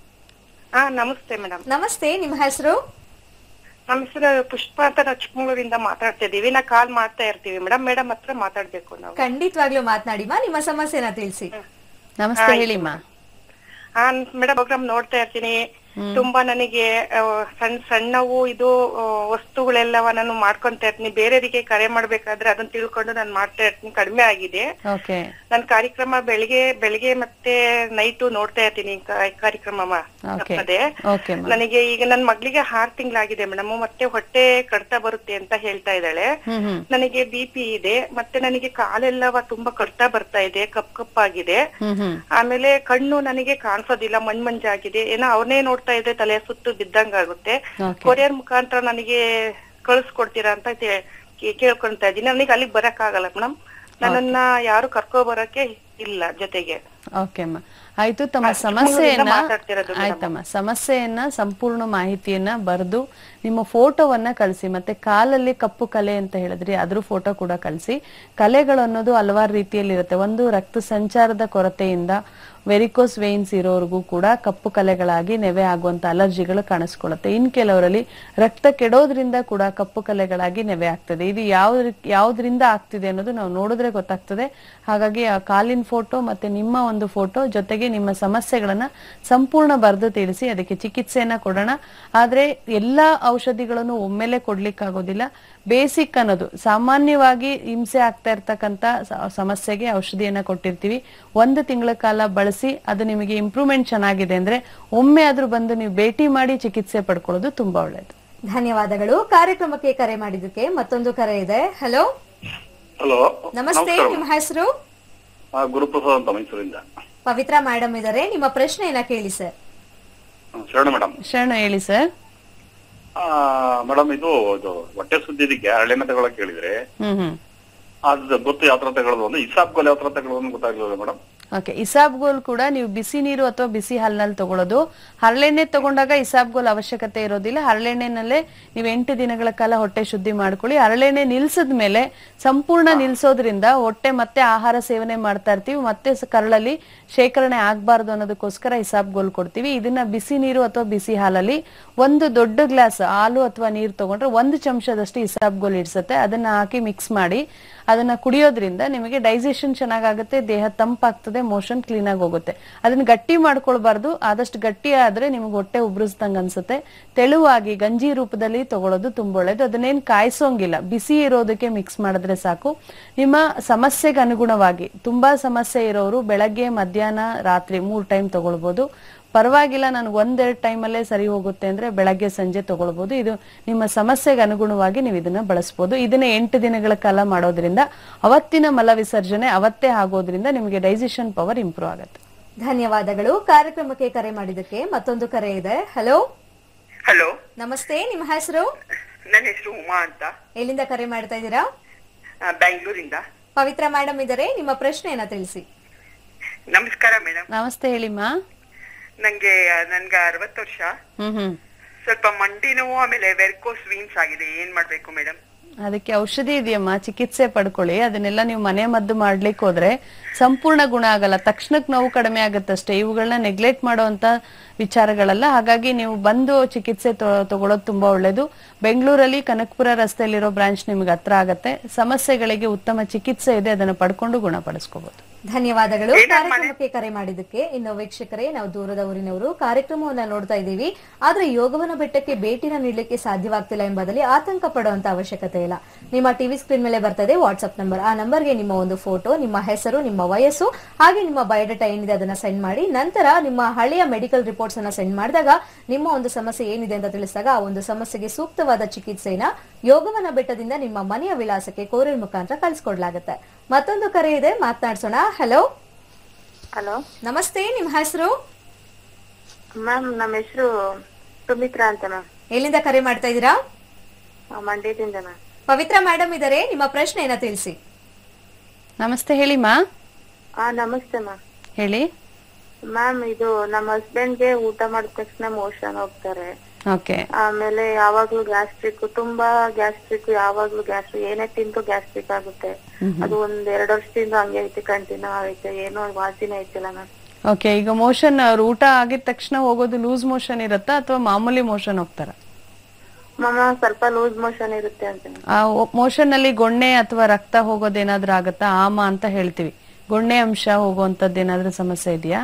ಹಾ ನಮಸ್ತೆ ಮೇಡಮ್ ನಮಸ್ತೆ ನಿಮ್ಮ ಹೆಸರು ನಮ್ಮ ಹೆಸರು ಪುಷ್ಪ ಅಂತ ನಾವು ಚಿಕ್ಕಮಗಳೂರಿಂದ ಮಾತಾಡ್ತಾ ಇದೀವಿ ನಾ ಕಾಲ್ ಮಾಡ್ತಾ ಇರ್ತೀವಿ ಮೇಡಮ್ ಮೇಡಮ್ ಹತ್ರ ಮಾತಾಡ್ಬೇಕು ನಾವು ಖಂಡಿತವಾಗ್ಲೂ ಮಾತನಾಡಿಮಾ ನಿಮ್ಮ ಸಮಸ್ಯೆನ ತಿಳಿಸಿ ನಮಸ್ತೆ ಹೇಳಿಮ್ಮ ಹಾ ಮೇಡಮ್ ಪ್ರೋಗ್ರಾಮ್ ನೋಡ್ತಾ ಇರ್ತೀನಿ ತುಂಬಾ ನನಗೆ ಆ, ಸಣ್ಣ ಸಣ್ಣವು ಇದು ಆ, ವಸ್ತುಗಳೆಲ್ಲವ ನಾನು ಮಾಡ್ಕೊಂತ ಇರ್ತೀನಿ ಬೇರೆಯವರಿಗೆ ಕರೆ ಮಾಡ್ಬೇಕಾದ್ರೆ ಅದನ್ನ ತಿಳ್ಕೊಂಡು ನಾನು ಮಾಡ್ತಾ ಇರ್ತೀನಿ ಕಡಿಮೆ ಆಗಿದೆ ಓಕೆ ನನ್ ಕಾರ್ಯಕ್ರಮ ಬೆಳಿಗ್ಗೆ ಬೆಳಿಗ್ಗೆ ಮತ್ತೆ ನೈಟು ನೋಡ್ತಾ ಇರ್ತೀನಿ ಕಾ- ಕಾರ್ಯಕ್ರಮ ಓಕೆ ತಪ್ಪದೆ ಓಕೆ ನನಗೆ ಈಗ ನನ್ ಮಗಳಿಗೆ ಆರ್ ತಿಂಗಳಾಗಿದೆ ಮೇಡಮ್ ಮತ್ತೆ ಹೊಟ್ಟೆ ಕಡ್ತಾ ಬರುತ್ತೆ ಅಂತ ಹೇಳ್ತಾ ಇದ್ದಾಳೆ ಹ್ಮ್ ಹ್ಮ್ ನನಗೆ ಬಿ ಪಿ ಇದೆ ಮತ್ತೆ ನನಗೆ ಕಾಲೆಲ್ಲವ ತುಂಬಾ ಕಡ್ತಾ ಬರ್ತಾ ಇದೆ ಕಪ್ ಕಪ್ಪಾಗಿದೆ ಹ್ಮ್ ಹ್ಮ್ ಆಮೇಲೆ ಕಣ್ಣು ನನಗೆ ಕಾಣಿಸೋದಿಲ್ಲ ಮಣ್ ಮಂಜಾಗಿದೆ ಏನೋ ಅವನೇ ನೋಡ್ತಾ ಇದ್ರೆ ತಲೆ ಸುತ್ತು ಬಿದ್ದಂಗಾಗುತ್ತೆ ಓಕೆ ಕೊರಿಯರ್ ಮುಖಾಂತರ ನನಗೆ ಕಳಿಸ್ಕೊಡ್ತೀರಾ ಅಂತ ತೇ- ಕೇ- ಕೇಳ್ಕೊಂತಾ ಇದ್ದೀನಿ ನನಗೆ ಅಲ್ಲಿಗೆ ಬರಕ್ ಆಗಲ್ಲ ಮೇಡಮ್ ನನ್ನನ್ನ ಯಾರು ಕರ್ಕೊ ಬರಕ್ಕೆ ಇಲ್ಲ ಜೊತೆಗೆ ಓಕೆ ಅಮ್ಮ ಆಯ್ತು ತಮ್ಮ ಆ, ಚಿಕ್ಕಮಗಳೂರಿಂದ ಸಮಸ್ಯೆಯನ್ನ ಮಾತಾಡ್ತಿರೋದು ಮೇಡಮ್. ಆಯ್ತಮ್ಮ ಸಮಸ್ಯೆಯನ್ನ ಸಂಪೂರ್ಣ ಮಾಹಿತಿಯನ್ನ ಬರೆದು ನಿಮ್ಮ ಫೋಟೋವನ್ನ ಕಳಿಸಿ ಮತ್ತೆ ಕಾಲಲ್ಲಿ ಕಪ್ಪು ಕಲೆ ಅಂತ ಹೇಳಿದ್ರಿ ಅದ್ರ ಫೋಟೋ ಕೂಡ ಕಳಿಸಿ ಕಲೆಗಳು ಅನ್ನೋದು ಹಲವಾರು ರೀತಿಯಲ್ಲಿ ಇರುತ್ತೆ ಒಂದು ರಕ್ತ ಸಂಚಾರದ ಕೊರತೆಯಿಂದ ವೆರಿಕೋಸ್ ವೇನ್ಸ್ ಇರೋರ್ಗೂ ಕೂಡ ಕಪ್ಪು ಕಲೆಗಳಾಗಿ ನೆವೆ ಆಗುವಂತ ಅಲರ್ಜಿಗಳು ಕಾಣಿಸ್ಕೊಳ್ಳುತ್ತೆ ಇನ್ ಕೆಲವರಲ್ಲಿ ರಕ್ತ ಕೆಡೋದ್ರಿಂದ ಕೂಡ ಕಪ್ಪು ಕಲೆಗಳಾಗಿ ನೆವೆ ಆಗ್ತದೆ ಇದು ಯಾವ ಯಾವ್ದ್ರಿಂದ ಆಗ್ತಿದೆ ಅನ್ನೋದು ನಾವು ನೋಡಿದ್ರೆ ಗೊತ್ತಾಗ್ತದೆ ಹಾಗಾಗಿ ಆ ಕಾಲಿನ ಫೋಟೋ ಮತ್ತೆ ನಿಮ್ಮ ಒಂದು ಫೋಟೋ ಜೊತೆಗೆ ನಿಮ್ಮ ಸಮಸ್ಯೆಗಳನ್ನ ಸಂಪೂರ್ಣ ಬರೆದು ತಿಳಿಸಿ ಅದಕ್ಕೆ ಚಿಕಿತ್ಸೆಯನ್ನ ಕೊಡೋಣ ಆದ್ರೆ ಎಲ್ಲಾ ಔಷಧಿಗಳನ್ನು ಒಮ್ಮೆಲೆ ಕೊಡ್ಲಿಕ್ಕಾಗೋದಿಲ್ಲ ಬೇಸಿಕ್ ಅನ್ನೋದು ಸಾಮಾನ್ಯವಾಗಿ ಹಿಂಸೆ ಆಗ್ತಾ ಇರ್ತಕ್ಕಂತ ಸ- ಸಮಸ್ಯೆಗೆ ಔಷಧಿಯನ್ನ ಕೊಟ್ಟಿರ್ತೀವಿ ಒಂದು ತಿಂಗಳ ಕಾಲ ಬಳಸಿ ಅದು ನಿಮಗೆ ಇಂಪ್ರೂವ್ಮೆಂಟ್ ಚೆನ್ನಾಗಿದೆ ಅಂದ್ರೆ ಒಮ್ಮೆ ಆದ್ರೂ ಬಂದು ನೀವು ಭೇಟಿ ಮಾಡಿ ಚಿಕಿತ್ಸೆ ಪಡ್ಕೊಳ್ಳೋದು ತುಂಬಾ ಒಳ್ಳೇದು ಧನ್ಯವಾದಗಳು ಕಾರ್ಯಕ್ರಮಕ್ಕೆ ಕರೆ ಮಾಡಿದ್ದಕ್ಕೆ ಮತ್ತೊಂದು ಕರೆ ಇದೆ ಹಲೋ ಹಲೋ ನಮಸ್ತೆ ನಿಮ್ಮ ಹೆಸರು ಆ, ಗುರುಪ್ರಸಾದ್ ಅಂತ ಮೈಸೂರಿಂದ ಪವಿತ್ರ ಮೇಡಮ್ ಇದ್ದಾರೆ ನಿಮ್ಮ ಪ್ರಶ್ನೆಯನ್ನ ಕೇಳಿ ಸರ್ ಹ್ಮ್, ಶರಣ ಮೇಡಮ್ ಶರಣ ಹೇಳಿ ಸರ್ ಮೇಡಮ್ ಇದು ಇದು ಹೊಟ್ಟೆ ಸುದ್ದಿದಕ್ಕೆ ಹರಳೆಣ್ಣೆ ತಗೊಳಕ್ ಹೇಳಿದ್ರೆ ಹ್ಮ್ ಹ್ಮ್ ಅದು ಗೊತ್ತು ಯಾವ ತರ ತಗೊಳ್ಳೋದು ಒಂದು ಇಸಾಬ್ ಗೋಲ್ ಯಾವ ತರ ತಗೊಳ್ಳೋದು ಗೊತ್ತಾಗ್ಲಿಲ್ಲ ಮೇಡಮ್ ಓಕೆ ಇಸಾಬ್ಗೋಲ್ ಕೂಡ ನೀವು ಬಿಸಿ ನೀರು ಅಥವಾ ಬಿಸಿ ಹಾಲಿನಲ್ಲಿ ತಗೊಳ್ಳೋದು ಹರಳೆಣ್ಣೆ ತಗೊಂಡಾಗ ಇಸಾಬ್ಗೋಲ್ ಅವಶ್ಯಕತೆ ಇರೋದಿಲ್ಲ ಹರಳೆಣ್ಣೆನಲ್ಲೇ ನೀವು ಎಂಟು ದಿನಗಳ ಕಾಲ ಹೊಟ್ಟೆ ಶುದ್ಧಿ ಮಾಡ್ಕೊಳ್ಳಿ ಹರಳೆಣ್ಣೆ ನಿಲ್ಸದ ಮೇಲೆ ಸಂಪೂರ್ಣ ನಿಲ್ಸೋದ್ರಿಂದ ಹೊಟ್ಟೆ ಮತ್ತೆ ಆಹಾರ ಸೇವನೆ ಮಾಡ್ತಾ ಇರ್ತೀವಿ ಮತ್ತೆ ಸ- ಕರಳಲ್ಲಿ ಶೇಖರಣೆ ಆಗ್ಬಾರ್ದು ಅನ್ನೋದಕ್ಕೋಸ್ಕರ ಇಸಾಬ್ಗೋಲ್ ಕೊಡ್ತೀವಿ ಇದನ್ನ ಬಿಸಿ ನೀರು ಅಥವಾ ಬಿಸಿ ಹಾಲಲ್ಲಿ ಒಂದು ದೊಡ್ಡ ಗ್ಲಾಸ್ ಹಾಲು ಅಥವಾ ನೀರು ತಗೊಂಡ್ರೆ ಒಂದು ಚಮಚದಷ್ಟು ಇಸಾಬ್ಗೋಲ್ ಇಡ್ಸತ್ತೆ ಅದನ್ನ ಹಾಕಿ ಮಿಕ್ಸ್ ಮಾಡಿ ಅದನ್ನ ಕುಡಿಯೋದ್ರಿಂದ ನಿಮಗೆ ಡೈಜೆಷನ್ ಚೆನ್ನಾಗಾಗುತ್ತೆ ದೇಹ ತಂಪಾಗ್ತದೆ ಮೋಷನ್ ಕ್ಲೀನ್ ಆಗಿ ಹೋಗುತ್ತೆ ಅದನ್ನ ಗಟ್ಟಿ ಮಾಡ್ಕೊಳ್ಬಾರ್ದು ಆದಷ್ಟು ಗಟ್ಟಿ ಆದ್ರೆ ನಿಮ್ಗೆ ಹೊಟ್ಟೆ ಉಬ್ರಿಸ್ದಂಗ ಅನ್ಸುತ್ತೆ ತೆಳುವಾಗಿ ಗಂಜಿ ರೂಪದಲ್ಲಿ ತಗೊಳ್ಳೋದು ತುಂಬಾ ಒಳ್ಳೇದು ಅದನ್ನೇನ್ ಕಾಯಿಸೋಂಗಿಲ್ಲ ಬಿಸಿ ಇರೋದಕ್ಕೆ ಮಿಕ್ಸ್ ಮಾಡಿದ್ರೆ ಸಾಕು ನಿಮ್ಮ ಸಮಸ್ಯೆಗೆ ಅನುಗುಣವಾಗಿ ತುಂಬಾ ಸಮಸ್ಯೆ ಇರೋರು ಬೆಳಗ್ಗೆ ಮಧ್ಯಾಹ್ನ ರಾತ್ರಿ ಮೂರ್ ಟೈಮ್ ತಗೊಳ್ಬಹುದು ಪರವಾಗಿಲ್ಲ ನನಗೆ ಒಂದೆರಡು ಟೈಮಲ್ಲೇ ಸರಿ ಹೋಗುತ್ತೆ ಅಂದ್ರೆ ಬೆಳಗ್ಗೆ ಸಂಜೆ ತಗೊಳ್ಬಹುದು ಇದು ನಿಮ್ಮ ಸಮಸ್ಯೆಗೆ ಅನುಗುಣವಾಗಿ ನೀವು ಇದನ್ನ ಬಳಸಬಹುದು ಇದನ್ನ ಎಂಟು ದಿನಗಳ ಕಾಲ ಮಾಡೋದ್ರಿಂದ ಅವತ್ತಿನ ಮಲ ವಿಸರ್ಜನೆ ಅವತ್ತೇ ಆಗೋದ್ರಿಂದ ನಿಮಗೆ ಡೈಜೆಷನ್ ಪವರ್ ಇಂಪ್ರೂವ್ ಆಗುತ್ತೆ ಧನ್ಯವಾದಗಳು ಕಾರ್ಯಕ್ರಮಕ್ಕೆ ಕರೆ ಮಾಡಿದ್ದಕ್ಕೆ ಮತ್ತೊಂದು ಕರೆ ಇದೆ ಹಲೋ ಹಲೋ ನಮಸ್ತೆ ನಿಮ್ಮ ಹೆಸರು ನನ್ನ ಹೆಸರು ಉಮಾ ಅಂತ ಎಲ್ಲಿಂದ ಕರೆ ಮಾಡ್ತಾ ಇದ್ದೀರಾ ಬ್ಯಾಂಗ್ಳೂರಿಂದ ಪವಿತ್ರ ಮೇಡಮ್ ಇದ್ದಾರೆ ನಿಮ್ಮ ಪ್ರಶ್ನೆಯನ್ನ ತಿಳಿಸಿ ನಮಸ್ಕಾರ ಮೇಡಮ್ ನಮಸ್ತೆ ಹೇಳಿಮ್ಮ ನಂಗೆ ನನ್ಗೆ ಅರವತ್ತು ವರ್ಷ ಹ್ಮ್ ಹ್ಮ್ ಸ್ವಲ್ಪ ಮಂಡಿ ನೋವು ಆಮೇಲೆ ವೆರ್ಕೋಸ್ ವೀನ್ಸ್ ಆಗಿದೆ ಏನ್ ಮಾಡ್ಬೇಕು ಮೇಡಮ್ ಅದಕ್ಕೆ ಔಷಧಿ ಇದೆಯಮ್ಮ ಚಿಕಿತ್ಸೆ ಪಡ್ಕೊಳ್ಳಿ ಅದನ್ನೆಲ್ಲ ನೀವು ಮನೆ ಮದ್ದು ಮಾಡ್ಲಿಕ್ಕೆ ಹೋದ್ರೆ ಸಂಪೂರ್ಣ ಗುಣ ಆಗಲ್ಲ ತಕ್ಷಣಕ್ಕೆ ನೋವು ಕಡಿಮೆ ಆಗುತ್ತಷ್ಟೇ ಇವುಗಳನ್ನ ನೆಗ್ಲೆಕ್ಟ್ ಮಾಡುವಂತ ವಿಚಾರಗಳಲ್ಲ ಹಾಗಾಗಿ ನೀವು ಬಂದು ಚಿಕಿತ್ಸೆ ತೊ- ತಗೊಳ್ಳೋದು ತುಂಬಾ ಒಳ್ಳೇದು ಬೆಂಗಳೂರಲ್ಲಿ ಕನಕಪುರ ರಸ್ತೆಯಲ್ಲಿರೋ ಬ್ರಾಂಚ್ ನಿಮ್ಗೆ ಹತ್ರ ಆಗತ್ತೆ ಸಮಸ್ಯೆಗಳಿಗೆ ಉತ್ತಮ ಚಿಕಿತ್ಸೆ ಇದೆ ಅದನ್ನ ಪಡ್ಕೊಂಡು ಗುಣಪಡಿಸ್ಕೋಬಹುದು ಧನ್ಯವಾದಗಳು ಕಾರ್ಯಕ್ರಮಕ್ಕೆ ಕರೆ ಮಾಡಿದ್ದಕ್ಕೆ ಇನ್ನು ವೀಕ್ಷಕರೇ ನಾವು ದೂರದ ಊರಿನವರು ಕಾರ್ಯಕ್ರಮವನ್ನ ನೋಡ್ತಾ ಇದ್ದೀವಿ ಆದ್ರೆ ಯೋಗವನ ಬೆಟ್ಟಕ್ಕೆ ಭೇಟಿನ ನೀಡಲಿಕ್ಕೆ ಸಾಧ್ಯವಾಗ್ತಿಲ್ಲ ಎಂಬುದರಲ್ಲಿ ಆತಂಕ ಪಡುವಂತ ಅವಶ್ಯಕತೆ ಇಲ್ಲ ನಿಮ್ಮ ಟಿವಿ ಸ್ಕ್ರೀನ್ ಮೇಲೆ ಬರ್ತದೆ ವಾಟ್ಸ್ಆಪ್ ನಂಬರ್ ಆ ನಂಬರ್ಗೆ ನಿಮ್ಮ ಒಂದು ಫೋಟೋ ನಿಮ್ಮ ಹೆಸರು ನಿಮ್ಮ ವಯಸ್ಸು ಹಾಗೆ ನಿಮ್ಮ ಬಯೋಡೇಟಾ ಏನಿದೆ ಅದನ್ನ ಸೆಂಡ್ ಮಾಡಿ ನಂತರ ನಿಮ್ಮ ಹಳೆಯ ಮೆಡಿಕಲ್ ರಿಪೋರ್ಟ್ಸ್ ಅನ್ನ ಸೆಂಡ್ ಮಾಡಿದಾಗ ನಿಮ್ಮ ಒಂದು ಸಮಸ್ಯೆ ಏನಿದೆ ಅಂತ ತಿಳಿಸಿದಾಗ ಆ ಒಂದು ಸಮಸ್ಯೆಗೆ ಸೂಕ್ತವಾದ ಚಿಕಿತ್ಸೆನ ಯೋಗವನ ಬೆಟ್ಟದಿಂದ ನಿಮ್ಮ ಮನೆಯ ವಿಳಾಸಕ್ಕೆ ಕೋರಿಯರ್ ಮುಖಾಂತರ ಕಳಿಸ್ಕೊಡ್ಲಾಗುತ್ತೆ ಮತ್ತೊಂದು ಕರೆ ಇದೆ ಮಾತನಾಡ್ಸೋಣ ಹಲೋ ಹಲೋ ನಮಸ್ತೆ ನಿಮ್ಮ ಹೆಸರು ಮ್ಯಾಮ್ ನಮ್ಮ ಹೆಸರು ಸುಮಿತ್ರಾ ಅಂತ ಮ್ಯಾಮ್ ಎಲ್ಲಿಂದ ಕರೆ ಮಾಡ್ತಾ ಇದ್ದೀರಾ ಮಂಡ್ಯದಿಂದ ಮ್ಯಾಮ್ ಪವಿತ್ರ ಮೇಡಮ್ ಇದಾರೆ ನಿಮ್ಮ ಪ್ರಶ್ನೆಯನ್ನ ತಿಳಿಸಿ ನಮಸ್ತೆ ಹೇಳಿ ಮಾ ಹಾ ನಮಸ್ತೆ ಮ್ಯಾಮ್ ಹೇಳಿ ಮ್ಯಾಮ್ ಇದು ನಮ್ಮ ಹಸ್ಬೆಂಡ್ಗೆ ಊಟ ಮಾಡಿದ ತಕ್ಷಣ ಮೋಷನ್ ಹೋಗ್ತಾರೆ ಓಕೆ ಆಮೇಲೆ ಯಾವಾಗ್ಲೂ ಗ್ಯಾಸ್ಟ್ರಿಕ್ ತುಂಬಾ ಗ್ಯಾಸ್ಟ್ರಿಕ್ ಯಾವಾಗ್ಲೂ ಗ್ಯಾಸ್ಟ್ರಿಕ್ ಏನೇ ತಿಂದು ಗ್ಯಾಸ್ಟ್ರಿಕ್ ಆಗುತ್ತೆ ಅದು ಒಂದ್ ಎರಡ್ ವರ್ಷದಿಂದ ಹಂಗೆ ಐತೆ ಕಂಟಿನ್ಯೂ ಆಗೈತೆ ಏನೋ ವಾಸಿನೇ ಐತಿಲ್ಲ ಮ್ಯಾಮ್ ಓಕೆ ಈಗ ಮೋಷನ್ ಅವ್ರು ಊಟ ಆಗಿದ ತಕ್ಷಣ ಹೋಗೋದು ಲೂಸ್ ಮೋಷನ್ ಇರುತ್ತಾ ಅಥವಾ ಮಾಮೂಲಿ ಮೋಷನ್ ಹೋಗ್ತಾರ ಮಮ್ಮ ಸ್ವಲ್ಪ ಲೂಸ್ ಮೋಷನ್ ಇರುತ್ತೆ ಅಂತ ma'am. ಆ ಮೋಷನ್ ನಲ್ಲಿ ಗೊಣ್ಣೆ ಅಥವಾ ರಕ್ತ ಹೋಗೋದೇನಾದ್ರೂ ಆಗತ್ತಾ ಆಮ ಅಂತ ಹೇಳ್ತೀವಿ ಗೊಣ್ಣೆ ಅಂಶ ಹೋಗುವಂತದ್ದು ಏನಾದ್ರೂ ಸಮಸ್ಯೆ ಇದೆಯಾ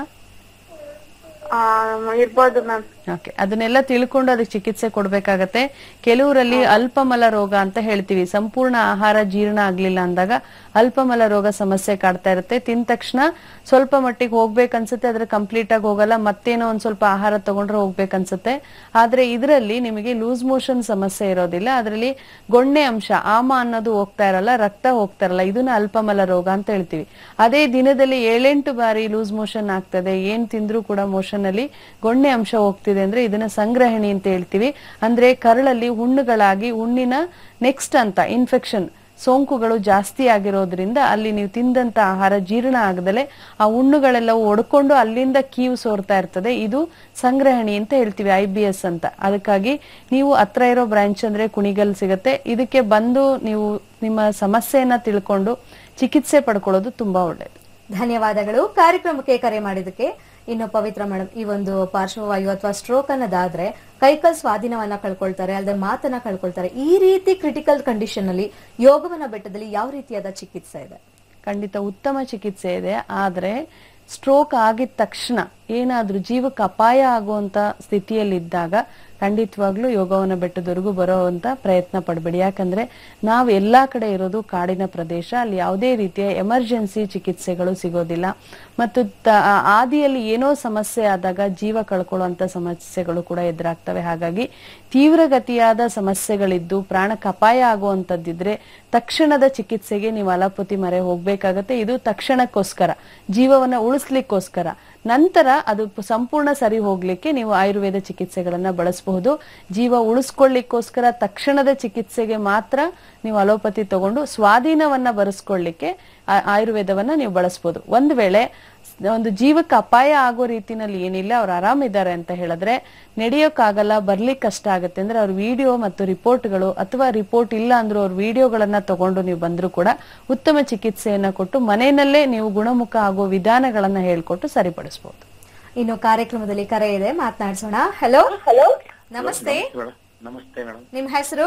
ಆ ಇರ್ಬೋದು ಮ್ಯಾಮ್ ಓಕೆ ಅದನ್ನೆಲ್ಲ ತಿಳ್ಕೊಂಡು ಅದಕ್ಕೆ ಚಿಕಿತ್ಸೆ ಕೊಡ್ಬೇಕಾಗತ್ತೆ ಕೆಲವರಲ್ಲಿ ಅಲ್ಪಮಲ ರೋಗ ಅಂತ ಹೇಳ್ತೀವಿ ಸಂಪೂರ್ಣ ಆಹಾರ ಜೀರ್ಣ ಆಗ್ಲಿಲ್ಲ ಅಂದಾಗ ಅಲ್ಪಮಲ ರೋಗ ಸಮಸ್ಯೆ ಕಾಡ್ತಾ ಇರುತ್ತೆ ತಿಂದ ತಕ್ಷಣ ಸ್ವಲ್ಪ ಮಟ್ಟಿಗೆ ಹೋಗ್ಬೇಕನ್ಸುತ್ತೆ ಆದ್ರೆ ಕಂಪ್ಲೀಟ್ ಆಗಿ ಹೋಗಲ್ಲ ಮತ್ತೇನೋ ಒಂದ್ ಸ್ವಲ್ಪ ಆಹಾರ ತಗೊಂಡ್ರೆ ಹೋಗ್ಬೇಕನ್ಸುತ್ತೆ ಆದ್ರೆ ಇದರಲ್ಲಿ ನಿಮಗೆ ಲೂಸ್ ಮೋಷನ್ ಸಮಸ್ಯೆ ಇರೋದಿಲ್ಲ ಅದರಲ್ಲಿ ಗೊಣ್ಣೆ ಅಂಶ ಆಮ ಅನ್ನೋದು ಹೋಗ್ತಾ ಇರಲ್ಲ ರಕ್ತ ಹೋಗ್ತಾ ಇರಲ್ಲ ಇದನ್ನ ಅಲ್ಪಮಲ ರೋಗ ಅಂತ ಹೇಳ್ತೀವಿ ಅದೇ ದಿನದಲ್ಲಿ ಏಳೆಂಟು ಬಾರಿ ಲೂಸ್ ಮೋಷನ್ ಆಗ್ತದೆ ಏನ್ ತಿಂದ್ರೂ ಕೂಡ ಮೋಷನ್ ಅಲ್ಲಿ ಗೊಣ್ಣೆ ಅಂಶ ಹೋಗ್ತಿದೆ ಅಂದ್ರೆ ಇದನ್ನ ಸಂಗ್ರಹಣಿ ಅಂತ ಹೇಳ್ತೀವಿ ಅಂದ್ರೆ ಕರಳಲ್ಲಿ ಹುಣ್ಣುಗಳಾಗಿ ಹುಣ್ಣಿನ ನೆಕ್ಸ್ಟ್ ಅಂತ ಇನ್ಫೆಕ್ಷನ್ ಸೋಂಕುಗಳು ಜಾಸ್ತಿ ಆಗಿರೋದ್ರಿಂದ ಅಲ್ಲಿ ನೀವು ತಿಂದಂತ ಆಹಾರ ಜೀರ್ಣ ಆಗದಲೆ ಆ ಹುಣ್ಣುಗಳೆಲ್ಲವೂ ಒಡ್ಕೊಂಡು ಅಲ್ಲಿಂದ ಕೀವು ಸೋರ್ತಾ ಇರ್ತದೆ ಇದು ಸಂಗ್ರಹಣಿ ಅಂತ ಹೇಳ್ತೀವಿ ಐ ಬಿ ಎಸ್ ಅಂತ ಅದಕ್ಕಾಗಿ ನೀವು ಹತ್ರ ಇರೋ ಬ್ರಾಂಚ್ ಅಂದ್ರೆ ಕುಣಿಗಲ್ ಸಿಗತ್ತೆ ಇದಕ್ಕೆ ಬಂದು ನೀವು ನಿಮ್ಮ ಸಮಸ್ಯೆಯನ್ನ ತಿಳ್ಕೊಂಡು ಚಿಕಿತ್ಸೆ ಪಡ್ಕೊಳ್ಳೋದು ತುಂಬಾ ಒಳ್ಳೇದು ಧನ್ಯವಾದಗಳು ಕಾರ್ಯಕ್ರಮಕ್ಕೆ ಕರೆ ಮಾಡಿದ್ದಕ್ಕೆ ಇನ್ನು ಪವಿತ್ರ ಮೇಡಮ್ ಈ ಒಂದು ಪಾರ್ಶ್ವವಾಯು ಅಥವಾ ಸ್ಟ್ರೋಕ್ ಅನ್ನೋದಾದ್ರೆ ಕೈಕಲ್ ಸ್ವಾಧೀನವನ್ನ ಕಳ್ಕೊಳ್ತಾರೆ ಅಲ್ಲದೆ ಮಾತನ್ನ ಕಳ್ಕೊಳ್ತಾರೆ ಈ ರೀತಿ ಕ್ರಿಟಿಕಲ್ ಕಂಡೀಷನ್ ಅಲ್ಲಿ ಯೋಗವನ ಬೆಟ್ಟದಲ್ಲಿ ಯಾವ ರೀತಿಯಾದ ಚಿಕಿತ್ಸೆ ಇದೆ ಖಂಡಿತ ಉತ್ತಮ ಚಿಕಿತ್ಸೆ ಇದೆ ಆದ್ರೆ ಸ್ಟ್ರೋಕ್ ಆಗಿದ ತಕ್ಷಣ ಏನಾದ್ರೂ ಜೀವಕ್ಕೆ ಅಪಾಯ ಆಗುವಂತ ಸ್ಥಿತಿಯಲ್ಲಿದ್ದಾಗ ಖಂಡಿತವಾಗ್ಲೂ ಯೋಗವನ ಬೆಟ್ಟದವರೆಗೂ ಬರೋವಂತ ಪ್ರಯತ್ನ ಪಡಬೇಡಿ ಯಾಕಂದ್ರೆ ನಾವು ಎಲ್ಲಾ ಕಡೆ ಇರೋದು ಕಾಡಿನ ಪ್ರದೇಶ ಅಲ್ಲಿ ಯಾವುದೇ ರೀತಿಯ ಎಮರ್ಜೆನ್ಸಿ ಚಿಕಿತ್ಸೆಗಳು ಸಿಗೋದಿಲ್ಲ ಮತ್ತು ತ- ಆ ಆದಿಯಲ್ಲಿ ಏನೋ ಸಮಸ್ಯೆ ಆದಾಗ ಜೀವ ಕಳ್ಕೊಳ್ಳುವಂತ ಸಮಸ್ಯೆಗಳು ಕೂಡ ಎದುರಾಗ್ತವೆ ಹಾಗಾಗಿ ತೀವ್ರಗತಿಯಾದ ಸಮಸ್ಯೆಗಳಿದ್ದು ಪ್ರಾಣಕ್ಕೆ ಅಪಾಯ ಆಗುವಂತದ್ದಿದ್ರೆ ತಕ್ಷಣದ ಚಿಕಿತ್ಸೆಗೆ ನೀವು ಅಲಾಪತಿ ಮರೆ ಹೋಗ್ಬೇಕಾಗತ್ತೆ ಇದು ತಕ್ಷಣಕ್ಕೋಸ್ಕರ ಜೀವವನ್ನ ಉಳಿಸ್ಲಿಕ್ಕೋಸ್ಕರ ನಂತರ ಅದು ಪ- ಸಂಪೂರ್ಣ ಸರಿ ಹೋಗ್ಲಿಕ್ಕೆ ನೀವು ಆಯುರ್ವೇದ ಚಿಕಿತ್ಸೆಗಳನ್ನ ಬಳಸಬಹುದು ಜೀವ ಉಳಿಸ್ಕೊಳ್ಳಿಕ್ಕೋಸ್ಕರ ತಕ್ಷಣದ ಚಿಕಿತ್ಸೆಗೆ ಮಾತ್ರ ನೀವು ಅಲೋಪತಿ ತಗೊಂಡು ಸ್ವಾಧೀನವನ್ನ ಬರೆಸ್ಕೊಳ್ಳಿಕ್ಕೆ ಆ- ಆಯುರ್ವೇದವನ್ನ ನೀವು ಬಳಸಬಹುದು ಒಂದ್ ವೇಳೆ ಒಂದು ಜೀವಕ್ಕೆ ಅಪಾಯ ಆಗೋ ರೀತಿನಲ್ಲಿ ಏನಿಲ್ಲ ಅವ್ರು ಆರಾಮಿದ್ದಾರೆ ಅಂತ ಹೇಳಿದ್ರೆ ನಡೆಯೋಕ್ಕಾಗಲ್ಲ ಬರ್ಲಿಕ್ಕೆ ಕಷ್ಟ ಆಗುತ್ತೆ ಅಂದ್ರೆ ಅವ್ರ ವಿಡಿಯೋ ಮತ್ತು ರಿಪೋರ್ಟ್ಗಳು ಅಥವಾ ರಿಪೋರ್ಟ್ ಇಲ್ಲ ಅಂದ್ರೂ ಅವ್ರ ವಿಡಿಯೋಗಳನ್ನ ತಗೊಂಡು ನೀವು ಬಂದ್ರು ಕೂಡ ಉತ್ತಮ ಚಿಕಿತ್ಸೆಯನ್ನ ಕೊಟ್ಟು ಮನೆಯಲ್ಲೇ ನೀವು ಗುಣಮುಖ ಆಗೋ ವಿಧಾನಗಳನ್ನ ಹೇಳ್ಕೊಟ್ಟು ಸರಿಪಡಿಸಬಹುದು ಇನ್ನು ಕಾರ್ಯಕ್ರಮದಲ್ಲಿ ಕರೆ ಇದೆ ಮಾತನಾಡ್ಸೋಣ ಹಲೋ ಹಲೋ ನಮಸ್ತೆ ಮೇಡಮ್ ನಮಸ್ತೆ ಮೇಡಮ್ ನಿಮ್ ಹೆಸರು